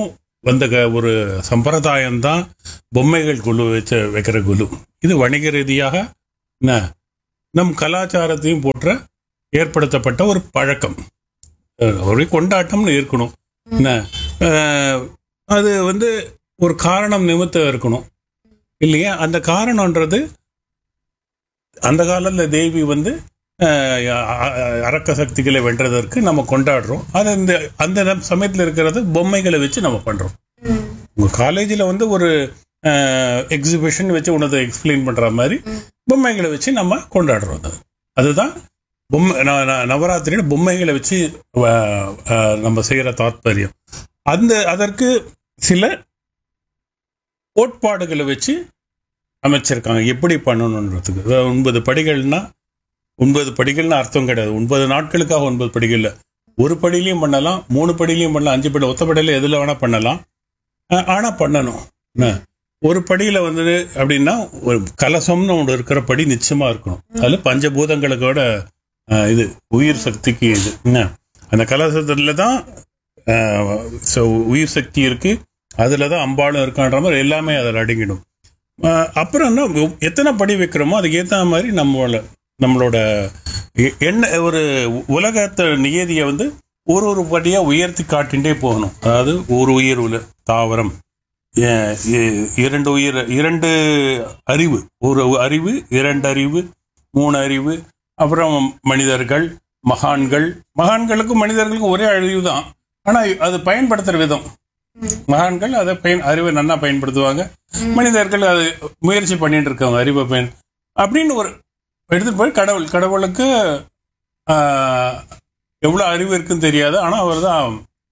வந்த க- ஒரு சம்பிரதாயம்தான் பொம்மைகள் குழு வச்சு வைக்கிற குழு இது வணிக ரீதியாக என்ன நம் கலாச்சாரத்தையும் போற்ற ஏற்படுத்தப்பட்ட ஒரு பழக்கம் அஹ் ஒரு கொண்டாட்டம்னு இருக்கணும் என்ன அஹ் அது வந்து ஒரு காரணம் நிமித்தம் இருக்கணும் இல்லையா அந்த காரணம்ன்றது அந்த காலத்துல தேவி வந்து அஹ், அ- அ- அரக்க சக்திகளை வென்றதற்கு நம்ம கொண்டாடுறோம் அது இந்த அந்த நம் சமயத்துல இருக்கிறது பொம்மைகளை வச்சு நம்ம பண்றோம் உங்க காலேஜில் வந்து ஒரு எக்ஸிபிஷன் வச்சு உனதை எக்ஸ்பிளைன் பண்ற மாதிரி பொம்மைகளை வச்சு நம்ம கொண்டாடுறோம் அது அதுதான் பொம்மை ந- ந- நவராத்திரியில பொம்மைகளை வச்சு அஹ், அஹ், நம்ம செய்யற தாத்பரியம் அந்த அதற்கு சில கோட்பாடுகளை வச்சு அமைச்சிருக்காங்க எப்படி பண்ணணுன்றதுக்கு அதாவது ஒன்பது படிகள்னா ஒன்பது படிகள்னு அர்த்தம் கிடையாது ஒன்பது நாட்களுக்காக ஒன்பது படிகள் இல்லை ஒரு படியிலையும் பண்ணலாம் மூணு படியிலையும் பண்ணலாம் அஞ்சு படி ஒத்த படியில் எதில் வேணா பண்ணலாம் அஹ் ஆனா பண்ணணும் என்ன? ஒரு படியில வந்து அப்படின்னா ஒரு கலசம்னு ஒன்று இருக்கிற படி நிச்சயமா இருக்கணும் அதுல பஞ்சபூதங்களுக்கோட அஹ், இது உயிர் சக்திக்கு இது என்ன அந்த கலசத்துல தான் அஹ், so உயிர் சக்தி இருக்கு அதுல தான் அம்பாளும் இருக்கான்ற மாதிரி எல்லாமே அதில் அடங்கிடும் அஹ், அப்புறம் என்ன எத்தனை படி வைக்கிறோமோ அதுக்கு ஏற்ற மாதிரி நம்மளோட நம்மளோட எ- என்ன ஒரு உலகத்தை நியதியை வந்து ஒரு ஒரு படியா உயர்த்தி காட்டிகிட்டே போகணும் அதாவது ஒரு உயிர் உல தாவரம் எ- எ- இரண்டு உயிர் இரண்டு அறிவு ஒரு அறிவு இரண்டு அறிவு மூணு அறிவு அப்புறம் மனிதர்கள் மகான்கள் மகான்களுக்கும் மனிதர்களுக்கும் ஒரே அறிவு தான் ஆனா அது பயன்படுத்துற விதம் மகான்கள் அதை பயன் அறிவை நல்லா பயன்படுத்துவாங்க மனிதர்கள் அது முயற்சி பண்ணிட்டு இருக்காங்க அறிவை பயன் அப்படின்னு ஒரு எடுத்துட்டு போய் கடவுள் கடவுளுக்கு ஆஹ், எவ்வளவு அறிவு இருக்குன்னு தெரியாது ஆனா அவர் தான்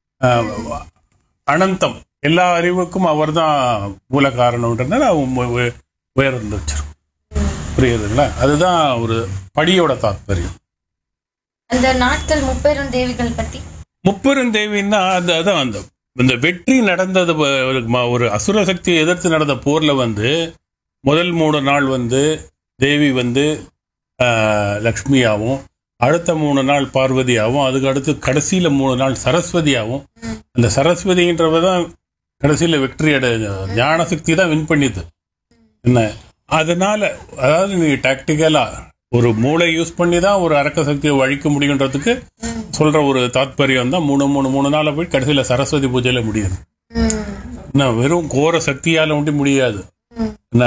அனந்தம் எல்லா அறிவுக்கும் அவர் தான் மூல காரணம்ன்றதுனால அவங்க உய- உயர்ந்து வச்சிருக்கோம் புரியுதுங்களா அதுதான் ஒரு படியோட தாத்பரியம் அந்த நாட்கள் முப்பெரும் தேவிகள் பத்தி முப்பெருந்தேவின்னா அது அதான் அந்த இந்த வெற்றி நடந்தது ப- ஒரு ம- ஒரு அசுர சக்தியை எதிர்த்து நடந்த போர்ல வந்து முதல் மூணு நாள் வந்து தேவி வந்து ஆஹ், லக்ஷ்மியாவும் அடுத்த மூணு நாள் பார்வதியாவும் அதுக்கு அடுத்து கடைசியில மூணு நாள் சரஸ்வதியாவும் அந்த சரஸ்வதின்றவ தான் கடைசியில வெற்றி அடை ஞான சக்தி தான் வின் பண்ணிது என்ன அதனால அதாவது நீ டாக்டிக்கலா ஒரு மூளை யூஸ் பண்ணி தான் ஒரு அரக்க சக்தியை வழிக்க முடியுன்றதுக்கு சொல்ற ஒரு தாத்பரியம் தான் மூணு மூணு மூணு நாள்ல போய் கடைசியில சரஸ்வதி பூஜையில முடியுது என்ன வெறும் கோர சக்தியால மட்டும் முடியாது என்ன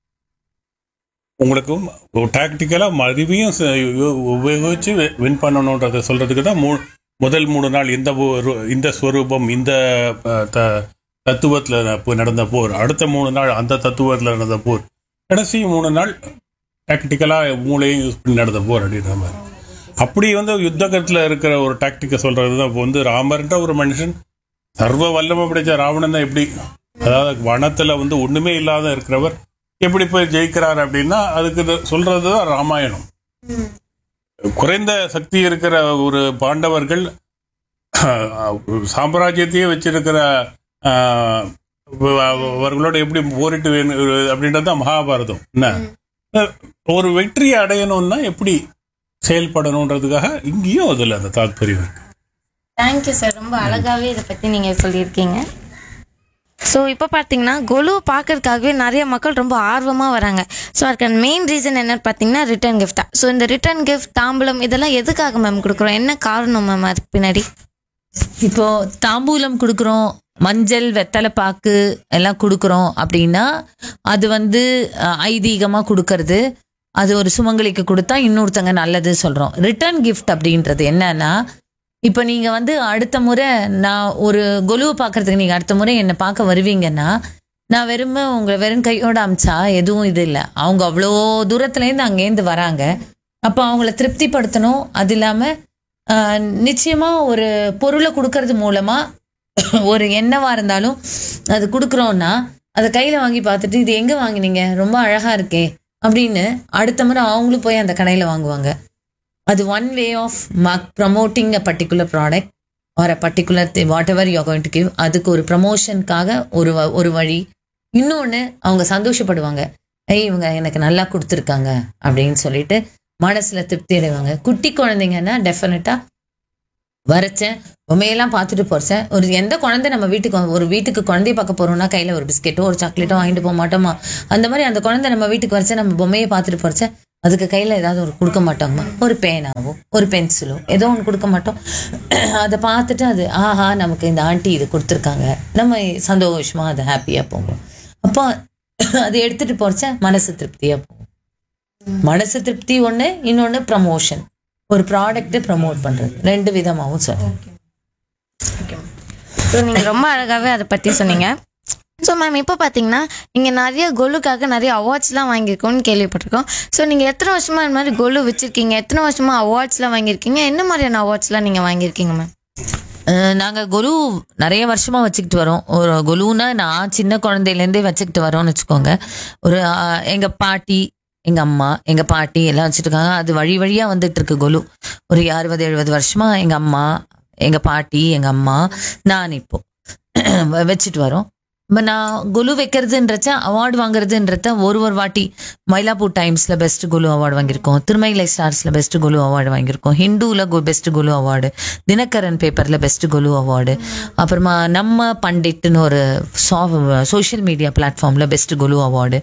உங்களுக்கும் டாக்டிக்கலா அறிவையும் ச- உ- உபயோகிச்சு வின் பண்ணணுன்றத சொல்றதுக்கு தான் மூ- முதல் மூணு நாள் இந்த ஒரு- இந்த ஸ்வரூபம் இந்த அஹ், த- தத்துவத்துல ந- நடந்த போர் அடுத்த மூணு நாள் அந்த தத்துவத்துல நடந்த போர் கடைசி மூணு நாள் டாக்டிக்கலா மூளையும் யூஸ் பண்ணி நடந்த போர் அப்படின்ற மாதிரி அப்படி வந்து யுத்தகத்துல இருக்கிற ஒரு டாக்டிக்கை சொல்றது தான் இப்போ வந்து ராமர்ன்ற ஒரு மனுஷன் சர்வ வல்லமை பிடிச்ச ராவணன் தான் எப்படி அதாவது வனத்துல வந்து ஒண்ணுமே இல்லாத இருக்கிறவர் எப்படி போய் ஜெயிக்கிறார் அப்படின்னா அதுக்கு இது சொல்றது தான் ராமாயணம் குறைந்த சக்தி இருக்கிற ஒரு பாண்டவர்கள் அஹ், சாம்ராஜ்யத்தையே வச்சிருக்கிற அஹ், அவர்களோட எப்படி போரிட்டு வேணும் அப்படின்றது தான் மகாபாரதம் என்ன அஹ், ஒரு வெற்றியை அடையணும்னா எப்படி செயல்படணுன்றதுக்காக இங்கேயும் அதுல அந்த தாத்பரியம் இருக்கு தேங்க்யூ சார் ரொம்ப அழகாவே இதை பற்றி நீங்கள் சொல்லியிருக்கீங்க ஸோ இப்போ பார்த்தீங்கன்னா கொலு பார்க்கறதுக்காகவே நிறைய மக்கள் ரொம்ப ஆர்வமாக வராங்க ஸோ அதுக்கான மெயின் ரீசன் என்னன்னு பார்த்தீங்கன்னா ரிட்டர்ன் கிஃப்டா ஸோ இந்த ரிட்டர்ன் கிஃப்ட் தாம்பூலம் இதெல்லாம் எதுக்காக மேம் கொடுக்குறோம் என்ன காரணம் மேம் அதுக்கு பின்னாடி இப்போ தாம்பூலம் கொடுக்குறோம் மஞ்சள் வெத்தலை பாக்கு எல்லாம் கொடுக்குறோம் அப்படின்னா அது வந்து அஹ், ஐதீகமா கொடுக்கறது அது ஒரு சுமங்கலிக்கு கொடுத்தா இன்னொருத்தங்க நல்லது சொல்றோம் ரிட்டர்ன் gift அப்படின்றது என்னன்னா இப்போ நீங்க வந்து அடுத்த முறை நான் ஒரு கொலுவை பார்க்கறதுக்கு நீங்க அடுத்த முறை என்னை பார்க்க வருவீங்கன்னா நான் வெறுமை உங்களை வெறும் கையோட அமிச்சா எதுவும் இது இல்லை அவங்க அவ்வளோ தூரத்துலேருந்து அங்கேருந்து வராங்க அப்போ அவங்கள திருப்திப்படுத்தணும் அது இல்லாமல் ஆஹ் நிச்சயமா ஒரு பொருளை கொடுக்கறது மூலமா ஒரு என்னவா இருந்தாலும் அது கொடுக்குறோம்னா அதை கையில வாங்கி பார்த்துட்டு இது எங்க வாங்கினீங்க ரொம்ப அழகா இருக்கே அப்படின்னு அடுத்த முறை அவங்களும் போய் அந்த கடையில வாங்குவாங்க அது one way of promoting a particular product or a particular whatever you going to give அதுக்கு ஒரு ப்ரமோஷனுக்காக ஒரு வ- ஒரு வழி இன்னொன்று அவங்க சந்தோஷப்படுவாங்க ஐய் இவங்க எனக்கு நல்லா கொடுத்துருக்காங்க அப்படின்னு சொல்லிட்டு மனசுல திருப்தி அடைவாங்க குட்டி குழந்தைங்கன்னா டெஃபினட்டா வரைச்சேன் பொம்மையெல்லாம் பார்த்துட்டு போறேன் ஒரு எந்த குழந்தை நம்ம வீட்டுக்கு வ- ஒரு வீட்டுக்கு குழந்தைய பார்க்க போறோம்னா கையில ஒரு பிஸ்கெட்டோ ஒரு சாக்லேட்டோ வாங்கிட்டு போக மாட்டோமா அந்த மாதிரி அந்த குழந்தை நம்ம வீட்டுக்கு வரைச்சா நம்ம பொம்மையை பார்த்துட்டு போறச்ச அதுக்கு கையில ஏதாவது ஒரு கொடுக்க மாட்டோமா ஒரு பேனாவோ ஒரு பென்சிலோ ஏதோ ஒன்று கொடுக்க மாட்டோம் அதை பார்த்துட்டு அது ஆஹா நமக்கு இந்த ஆண்டி இது கொடுத்துருக்காங்க நம்ம சந்தோஷமா அதை ஹாப்பியா போவோம் அப்போ அதை எடுத்துட்டு போறச்ச மனசு திருப்தியா போகும் மனசு திருப்தி ஒண்ணு இன்னொன்னு ப்ரமோஷன் ஒரு ப்ராடக்ட்டை ப்ரமோட் பண்றது ரெண்டு விதமாவும் சொல்றேன் ஸோ நீங்கள் ரொம்ப அழகாகவே அதை பற்றி சொன்னீங்க ஸோ மேம் இப்போ பார்த்தீங்கன்னா நீங்கள் நிறைய கொலுக்காக நிறைய அவார்ட்ஸ்லாம் வாங்கியிருக்கோம்னு கேள்விப்பட்டிருக்கோம் ஸோ நீங்கள் எத்தனை வருஷமா இந்த மாதிரி கொலு வச்சுருக்கீங்க எத்தனை வருஷமா அவார்ட்ஸ்லாம் வாங்கியிருக்கீங்க என்ன மாதிரியான அவார்ட்ஸ்லாம் நீங்கள் வாங்கியிருக்கீங்க மேம் அஹ் நாங்க குரு நிறைய வருஷமா வச்சுக்கிட்டு வரோம் ஒரு குருன்னா நான் சின்ன குழந்தையிலேருந்தே வச்சுக்கிட்டு வரோம்னு வச்சுக்கோங்க ஒரு அஹ், எங்க பாட்டி எங்க அம்மா எங்க பாட்டி எல்லாம் வச்சுட்டு இருக்காங்க அது வழி வழியா வந்துட்டு இருக்கு குரு ஒரு அறுபது எழுபது வருஷமா எங்க அம்மா எங்க பாட்டி எங்க அம்மா நான் இப்போ வ- வச்சுட்டு வரோம் இப்ப நான் குலு வைக்கிறதுன்றச்ச அவார்டு வாங்குறதுன்றத ஒரு ஒரு வாட்டி மயிலாப்பூர் டைம்ஸ்ல பெஸ்ட் குலு அவார்டு வாங்கியிருக்கோம் திருமயிலை ஸ்டார்ஸ்ல பெஸ்ட் குலு அவார்டு வாங்கியிருக்கோம் ஹிந்துல பெஸ்ட் குலு அவார்டு தினகரன் பேப்பர்ல பெஸ்ட் குலு அவார்டு அப்புறமா நம்ம பண்டிட்னு ஒரு சோஷியல் மீடியா பிளாட்ஃபார்ம்ல பெஸ்ட் குலு அவார்டு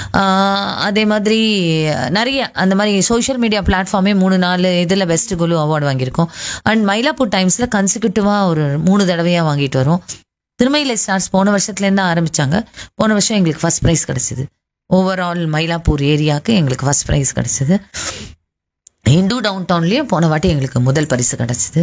அதே மாதிரி நிறைய அந்த மாதிரி சோஷியல் மீடியா பிளாட்ஃபார்மே மூணு நாலு இதுல பெஸ்ட் குலு அவார்டு வாங்கியிருக்கோம் அண்ட் மயிலாப்பூர் டைம்ஸ்ல கன்சிக்யூட்டிவா ஒரு மூணு தடவையா வாங்கிட்டு வரோம் திருமயிலை ஸ்டார்ஸ் போன வருஷத்துல இருந்து ஆரம்பிச்சாங்க போன வருஷம் எங்களுக்கு ஃபர்ஸ்ட் ப்ரைஸ் கிடைச்சது ஓவரால் மயிலாப்பூர் ஏரியாவுக்கு எங்களுக்கு ஃபர்ஸ்ட் ப்ரைஸ் கிடைச்சது இந்து டவுன் டவுன்லயும் போன வாட்டி எங்களுக்கு முதல் பரிசு கிடைச்சது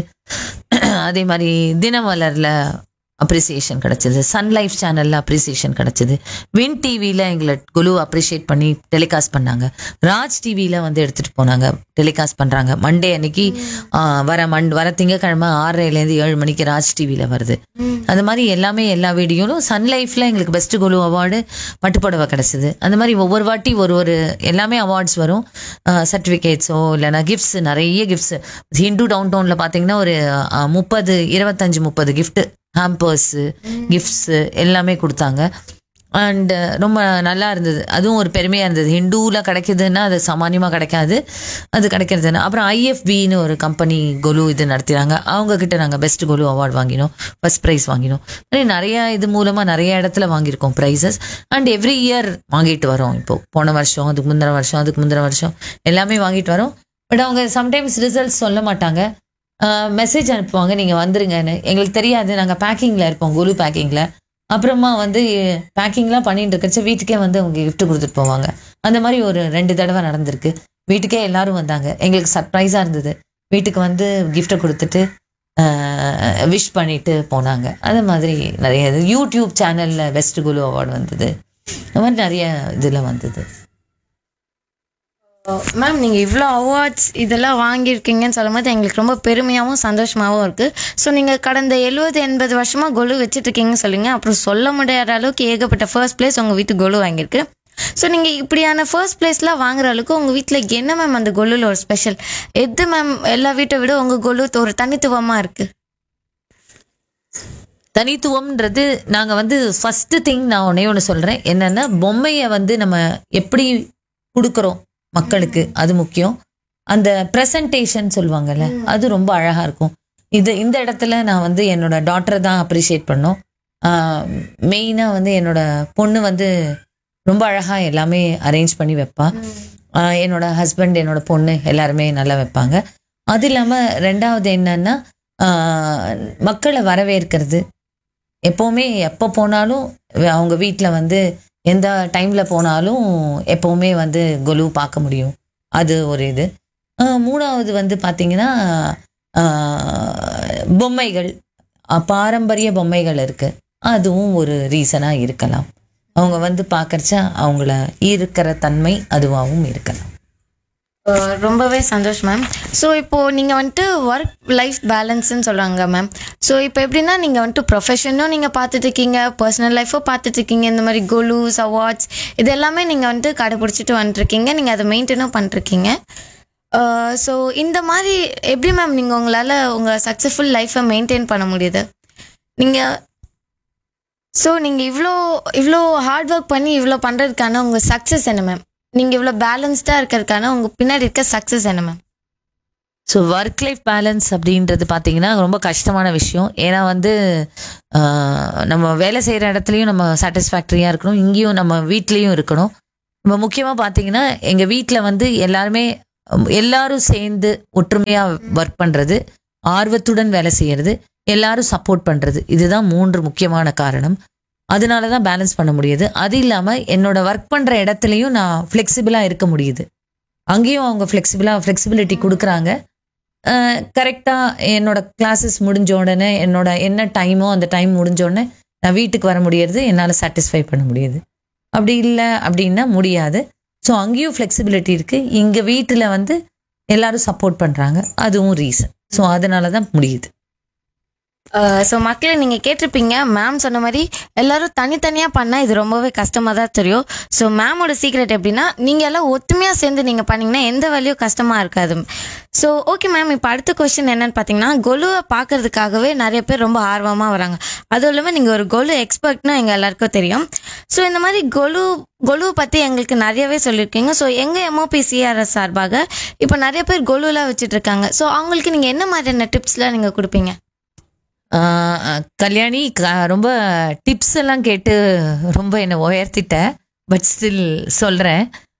அதே மாதிரி தினமலர்ல அப்ரிசியேஷன் கிடைச்சது சன் லைஃப் சேனல்ல அப்ரிசியேஷன் கிடைச்சது வின் டிவியில எங்களை குழு அப்ரிஷியேட் பண்ணி டெலிகாஸ்ட் பண்ணாங்க ராஜ் டிவியில வந்து எடுத்துட்டு போனாங்க டெலிகாஸ்ட் பண்றாங்க மண்டே அன்னைக்கு ஆஹ், வர மண் வர திங்கக்கிழமை ஆறரைலேருந்து ஏழு மணிக்கு ராஜ் டிவியில வருது அந்த மாதிரி எல்லாமே எல்லா வீடியோலும் சன் லைஃப்ல எங்களுக்கு பெஸ்ட் குழு அவார்டு பட்டுப்புடவை கிடைச்சது அந்த மாதிரி ஒவ்வொரு வாட்டி ஒரு ஒரு எல்லாமே அவார்ட்ஸ் வரும் சர்டிஃபிகேட்ஸோ இல்லைன்னா கிஃப்ட்ஸ் நிறைய கிஃப்ட்ஸ் ஹிந்து டவுன் டவுன்ல பாத்தீங்கன்னா ஒரு அஹ், முப்பது இருபத்தஞ்சு முப்பது gift ஹாம்பர்ஸ் கிஃப்ட்ஸ் எல்லாமே கொடுத்தாங்க அண்ட் ரொம்ப நல்லா இருந்தது அதுவும் ஒரு பெருமையா இருந்தது ஹிந்துல கிடைக்குதுன்னா அது சாமானியமா கிடைக்காது அது கிடைக்கிறதுன்னு அப்புறம் ஐஎஃபின்னு ஒரு கம்பெனி கொலு இது நடத்துறாங்க அவங்க கிட்ட நாங்க பெஸ்ட் கொலு அவார்ட் வாங்கினோம் ஃபர்ஸ்ட் ப்ரைஸ் வாங்கினோம் மாதிரி நிறைய இது மூலமா நிறைய இடத்துல வாங்கியிருக்கோம் ப்ரைஸஸ் அண்ட் எவ்ரி இயர் வாங்கிட்டு வரோம் இப்போ போன வருஷம் அதுக்கு முந்தின வருஷம் அதுக்கு முந்தின வருஷம் எல்லாமே வாங்கிட்டு வரோம் பட் அவங்க சம்டைம்ஸ் ரிசல்ட்ஸ் சொல்ல மாட்டாங்க மெசேஜ் அனுப்புவாங்க நீங்க வந்துருங்கன்னு எங்களுக்கு தெரியாது நாங்க பேக்கிங்ல இருப்போம் குரு பேக்கிங்ல அப்புறமா வந்து பேக்கிங்லாம் பண்ணிட்டு இருக்கச்ச வீட்டுக்கே வந்து அவங்க gift கொடுத்துட்டு போவாங்க அந்த மாதிரி ஒரு ரெண்டு தடவை நடந்திருக்கு வீட்டுக்கே எல்லாரும் வந்தாங்க எங்களுக்கு சர்ப்ரைஸா இருந்தது வீட்டுக்கு வந்து கிஃப்ட்டை கொடுத்துட்டு விஷ் பண்ணிட்டு போனாங்க அது மாதிரி நிறைய இது யூடியூப் சேனல்ல பெஸ்ட் குலு அவார்டு வந்தது அந்த மாதிரி நிறைய இதுல வந்தது மேம் நீங்கள் இவ்வளோ அவார்ட்ஸ் இதெல்லாம் வாங்கியிருக்கீங்கன்னு சொல்லும்போது எங்களுக்கு ரொம்ப பெருமையாகவும் சந்தோஷமாகவும் இருக்குது ஸோ நீங்கள் கடந்த எழுபது எண்பது வருஷமாக கொலு வச்சுட்டு இருக்கீங்கன்னு சொல்லுங்க அப்புறம் சொல்ல முடியாத அளவுக்கு ஏகப்பட்ட ஃபர்ஸ்ட் பிளேஸ் உங்கள் வீட்டு கொலு வாங்கியிருக்கு ஸோ நீங்கள் இப்படியான ஃபர்ஸ்ட் பிளேஸ்லாம் வாங்குற அளவுக்கு உங்கள் வீட்டில் என்ன மேம் அந்த கொலுல ஒரு ஸ்பெஷல் எது மேம் எல்லா வீட்டை விட உங்கள் கொலு ஒரு தனித்துவமாக இருக்குது தனித்துவம்ன்றது நாங்க வந்து ஃபர்ஸ்ட் திங் நான் ஒன்னே ஒன்று சொல்றேன் என்னன்னா பொம்மையை வந்து நம்ம எப்படி கொடுக்குறோம் மக்களுக்கு அது முக்கியம் அந்த ப்ரெசன்டேஷன் சொல்லுவாங்கல்ல அது ரொம்ப அழகா இருக்கும் இது இந்த இடத்துல நான் வந்து என்னோட டாட்டரை தான் அப்ரிஷியேட் பண்ணோம் மெயினாக வந்து என்னோட பொண்ணு வந்து ரொம்ப அழகா எல்லாமே அரேஞ்ச் பண்ணி வைப்பா ஆஹ் என்னோட ஹஸ்பண்ட் என்னோட பொண்ணு எல்லாருமே நல்லா வைப்பாங்க அது இல்லாம ரெண்டாவது என்னன்னா ஆஹ் மக்களை வரவேற்கிறது எப்பவுமே எப்போ போனாலும் அவங்க வீட்டில் வந்து எந்த டைம்ல போனாலும் எப்பவுமே வந்து கொலு பார்க்க முடியும் அது ஒரு இது ஆஹ் மூணாவது வந்து பார்த்தீங்கன்னா ஆஹ் பொம்மைகள் அஹ் பாரம்பரிய பொம்மைகள் இருக்கு அதுவும் ஒரு ரீசனாக இருக்கலாம் அவங்க வந்து பார்க்கறச்ச அவங்கள ஈர்க்கிற தன்மை அதுவாகவும் இருக்கலாம் அஹ் ரொம்பவே சந்தோஷம் மேம் ஸோ இப்போ நீங்கள் வந்துட்டு ஒர்க் லைஃப் பேலன்ஸ்னு சொல்கிறாங்க மேம் ஸோ இப்போ எப்படின்னா நீங்கள் வந்துட்டு ப்ரொஃபஷனும் நீங்கள் பார்த்துட்டு இருக்கீங்க பர்சனல் லைஃப்பும் பார்த்துட்டு இருக்கீங்க இந்த மாதிரி கோலூஸ் அவார்ட்ஸ் இது எல்லாமே நீங்கள் வந்துட்டு கடைப்பிடிச்சிட்டு வந்துட்டுருக்கீங்க நீங்கள் அதை மெயின்டைனும் பண்ணிருக்கீங்க ஸோ இந்த மாதிரி எப்படி மேம் நீங்கள் உங்களால் உங்கள் சக்ஸஸ்ஃபுல் லைஃப்பை மெயின்டைன் பண்ண முடியுது நீங்கள் ஸோ நீங்கள் இவ்வளோ இவ்வளோ ஹார்ட் ஒர்க் பண்ணி இவ்வளோ பண்ணுறதுக்கான உங்கள் சக்ஸஸ் என்ன மேம் நீங்கள் இவ்வளோ பேலன்ஸ்டாக இருக்கிறதுக்கான உங்கள் பின்னாடி இருக்க சக்ஸஸ் என்ன ma'am so work life balance அப்படின்றது பார்த்தீங்கன்னா ரொம்ப கஷ்டமான விஷயம் ஏன்னா வந்து ஆஹ், நம்ம வேலை செய்கிற இடத்துலையும் நம்ம சாட்டிஸ்ஃபேக்டரியாக இருக்கணும் இங்கேயும் நம்ம வீட்லேயும் இருக்கணும் நம்ம முக்கியமாக பார்த்தீங்கன்னா எங்கள் வீட்டில் வந்து எல்லாருமே உம், எல்லாரும் சேர்ந்து ஒற்றுமையாக ஒர்க் பண்ணுறது ஆர்வத்துடன் வேலை செய்யறது எல்லாரும் சப்போர்ட் பண்ணுறது இதுதான் மூன்று முக்கியமான காரணம் அதனால தான் பேலன்ஸ் பண்ண முடியுது அது இல்லாமல் என்னோட ஒர்க் பண்ணுற இடத்துலையும் நான் ஃப்ளெக்சிபிளாக இருக்க முடியுது அங்கேயும் அவங்க ஃப்ளெக்சிபிளாக ஃப்ளெக்சிபிலிட்டி கொடுக்குறாங்க கரெக்டாக என்னோட கிளாஸஸ் முடிஞ்ச உடனே என்னோட என்ன டைமோ அந்த டைம் முடிஞ்ச உடனே நான் வீட்டுக்கு வர முடியறது என்னால் சாட்டிஸ்ஃபை பண்ண முடியுது அப்படி இல்லை அப்படின்னா முடியாது ஸோ அங்கேயும் ஃப்ளெக்சிபிலிட்டி இருக்குது இங்கே வீட்டில் வந்து எல்லாரும் சப்போர்ட் பண்ணுறாங்க அதுவும் ரீசன் ஸோ அதனால தான் முடியுது ஸோ மக்களை நீங்கள் கேட்டிருப்பீங்க மேம் சொன்ன மாதிரி எல்லாரும் தனித்தனியாக பண்ணால் இது ரொம்பவே கஷ்டமாக தான் தெரியும் ஸோ மேமோட சீக்ரெட் எப்படின்னா நீங்கள் எல்லாம் ஒத்துமையாக சேர்ந்து நீங்கள் பண்ணீங்கன்னா எந்த வேலையும் கஷ்டமாக இருக்காது ஸோ ஓகே மேம் இப்போ அடுத்த கொஸ்டின் என்னன்னு பார்த்தீங்கன்னா கொலுவை பார்க்கறதுக்காகவே நிறைய பேர் ரொம்ப ஆர்வமாக வராங்க அதுவும் இல்லாமல் நீங்கள் ஒரு கொலு எக்ஸ்பர்ட்னு எங்கள் எல்லாருக்கும் தெரியும் ஸோ இந்த மாதிரி கொலு கொலுவை பற்றி எங்களுக்கு நிறையவே சொல்லியிருக்கீங்க ஸோ எங்கள் எம்ஓபி சிஆர்எஸ் சார்பாக இப்போ நிறைய பேர் கொலுலாம் வச்சுட்டு இருக்காங்க ஸோ அவங்களுக்கு நீங்கள் என்ன மாதிரியான டிப்ஸ்லாம் நீங்கள் கொடுப்பீங்க ஆஹ் அஹ் கல்யாணி க- ரொம்ப டிப்ஸ் எல்லாம் கேட்டு ரொம்ப என்னை உயர்த்திட்ட பட் ஸ்டில் சொல்கிறேன்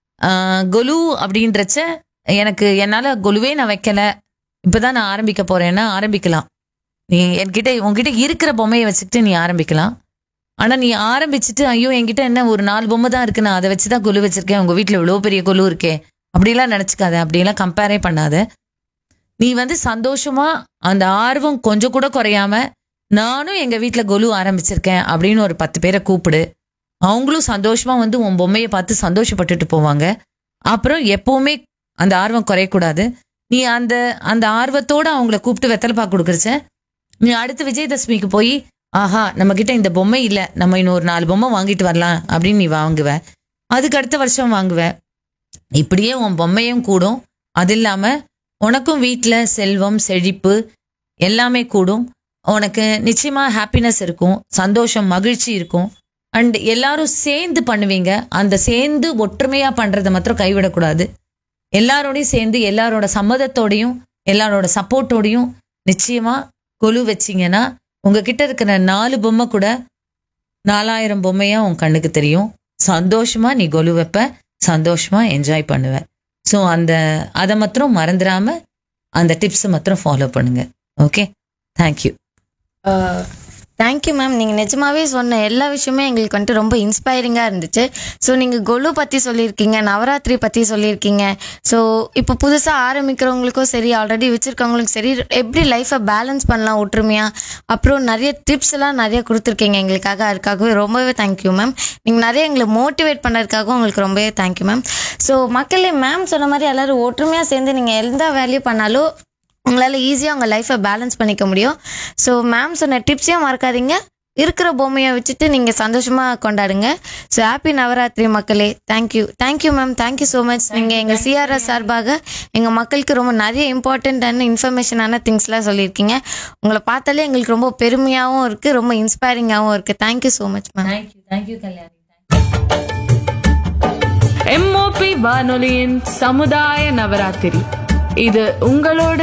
கொலு அப்படின்றச்ச எனக்கு என்னால் கொலுவே நான் வைக்கல இப்போதான் நான் ஆரம்பிக்க போறேன்னா ஆரம்பிக்கலாம் நீ என்கிட்ட உன்கிட்ட இருக்கிற பொம்மையை வச்சுக்கிட்டு நீ ஆரம்பிக்கலாம் ஆனால் நீ ஆரம்பிச்சுட்டு ஐயோ என்கிட்ட என்ன ஒரு நாலு பொம்மை தான் இருக்கு நான் அதை வச்சு தான் கொலு வச்சிருக்கேன் உங்கள் வீட்டில் இவ்வளோ பெரிய கொலு இருக்கே அப்படிலாம் நினச்சிக்காத அப்படியெல்லாம் கம்பேரே பண்ணாத நீ வந்து சந்தோஷமா அந்த ஆர்வம் கொஞ்சம் கூட குறையாம நானும் எங்க வீட்ல கொலு ஆரம்பிச்சிருக்கேன் அப்படின்னு ஒரு பத்து பேரை கூப்பிடு அவங்களும் சந்தோஷமா வந்து உன் பொம்மையை பார்த்து சந்தோஷப்பட்டுட்டு போவாங்க அப்புறம் எப்பவுமே அந்த ஆர்வம் குறையக்கூடாது நீ அந்த அந்த ஆர்வத்தோட அவங்கள கூப்பிட்டு வெத்தலை பாக்கு கொடுக்குறச்ச நீ அடுத்து விஜயதசமிக்கு போய் ஆஹா நம்ம கிட்ட இந்த பொம்மை இல்ல நம்ம இன்னொரு நாலு பொம்மை வாங்கிட்டு வரலாம் அப்படின்னு நீ வாங்குவ அதுக்கு அடுத்த வருஷம் வாங்குவ இப்படியே உன் பொம்மையும் கூடும் அது இல்லாம உனக்கும் வீட்டில் செல்வம் செழிப்பு எல்லாமே கூடும் உனக்கு நிச்சயமா ஹாப்பினஸ் இருக்கும் சந்தோஷம் மகிழ்ச்சி இருக்கும் அண்ட் எல்லாரும் சேர்ந்து பண்ணுவீங்க அந்த சேர்ந்து ஒற்றுமையா பண்றதை மாத்திரம் கைவிடக்கூடாது எல்லாரோடையும் சேர்ந்து எல்லாரோட சம்மதத்தோடையும் எல்லாரோட சப்போர்ட்டோடையும் நிச்சயமா கொலு வச்சீங்கன்னா உங்ககிட்ட இருக்கிற நாலு பொம்மை கூட நாலாயிரம் பொம்மையா உன் கண்ணுக்கு தெரியும் சந்தோஷமா நீ கொலு வைப்ப சந்தோஷமா என்ஜாய் பண்ணுவ ஸோ அந்த அதை மாத்திரம் மறந்துடாம அந்த டிப்ஸை மாத்திரம் ஃபாலோ பண்ணுங்க ஓகே தேங்க்யூ தேங்க்யூ மேம் நீங்கள் நிஜமாவே சொன்ன எல்லா விஷயமே எங்களுக்கு வந்துட்டு ரொம்ப இன்ஸ்பைரிங்காக இருந்துச்சு ஸோ நீங்கள் கொலு பற்றி சொல்லியிருக்கீங்க நவராத்திரி பற்றி சொல்லியிருக்கீங்க ஸோ இப்போ புதுசாக ஆரம்பிக்கிறவங்களுக்கும் சரி ஆல்ரெடி வச்சுருக்கவங்களுக்கும் சரி எப்படி லைஃப்பை பேலன்ஸ் பண்ணலாம் ஒற்றுமையாக அப்புறம் நிறைய டிப்ஸ் எல்லாம் நிறைய கொடுத்துருக்கீங்க எங்களுக்காக அதுக்காகவே ரொம்பவே தேங்க்யூ மேம் நீங்கள் நிறைய எங்களை மோட்டிவேட் பண்ணதுக்காகவும் உங்களுக்கு ரொம்பவே தேங்க்யூ மேம் ஸோ மக்களே மேம் சொன்ன மாதிரி எல்லாரும் ஒற்றுமையாக சேர்ந்து நீங்கள் எந்த வேலையும் பண்ணாலும் உங்களால் ஈஸியாக உங்கள் லைஃப்பை பேலன்ஸ் பண்ணிக்க முடியும் ஸோ மேம் சொன்ன டிப்ஸையும் மறக்காதீங்க இருக்கிற பொம்மையை வச்சுட்டு நீங்கள் சந்தோஷமாக கொண்டாடுங்க ஸோ ஹாப்பி நவராத்திரி மக்களே thank you thank you ma'am thank you so much நீங்கள் எங்கள் சிஆர்எஸ் சார்பாக எங்கள் மக்களுக்கு ரொம்ப நிறைய இம்பார்ட்டண்ட்டான இன்ஃபர்மேஷனான திங்ஸ்லாம் சொல்லியிருக்கீங்க உங்களை பார்த்தாலே எங்களுக்கு ரொம்ப பெருமையாகவும் இருக்குது ரொம்ப இன்ஸ்பைரிங்காகவும் இருக்குது thank you so much ma'am thank you thank you Kalyani MOP வானொலியின் சமுதாய நவராத்திரி இது உங்களோட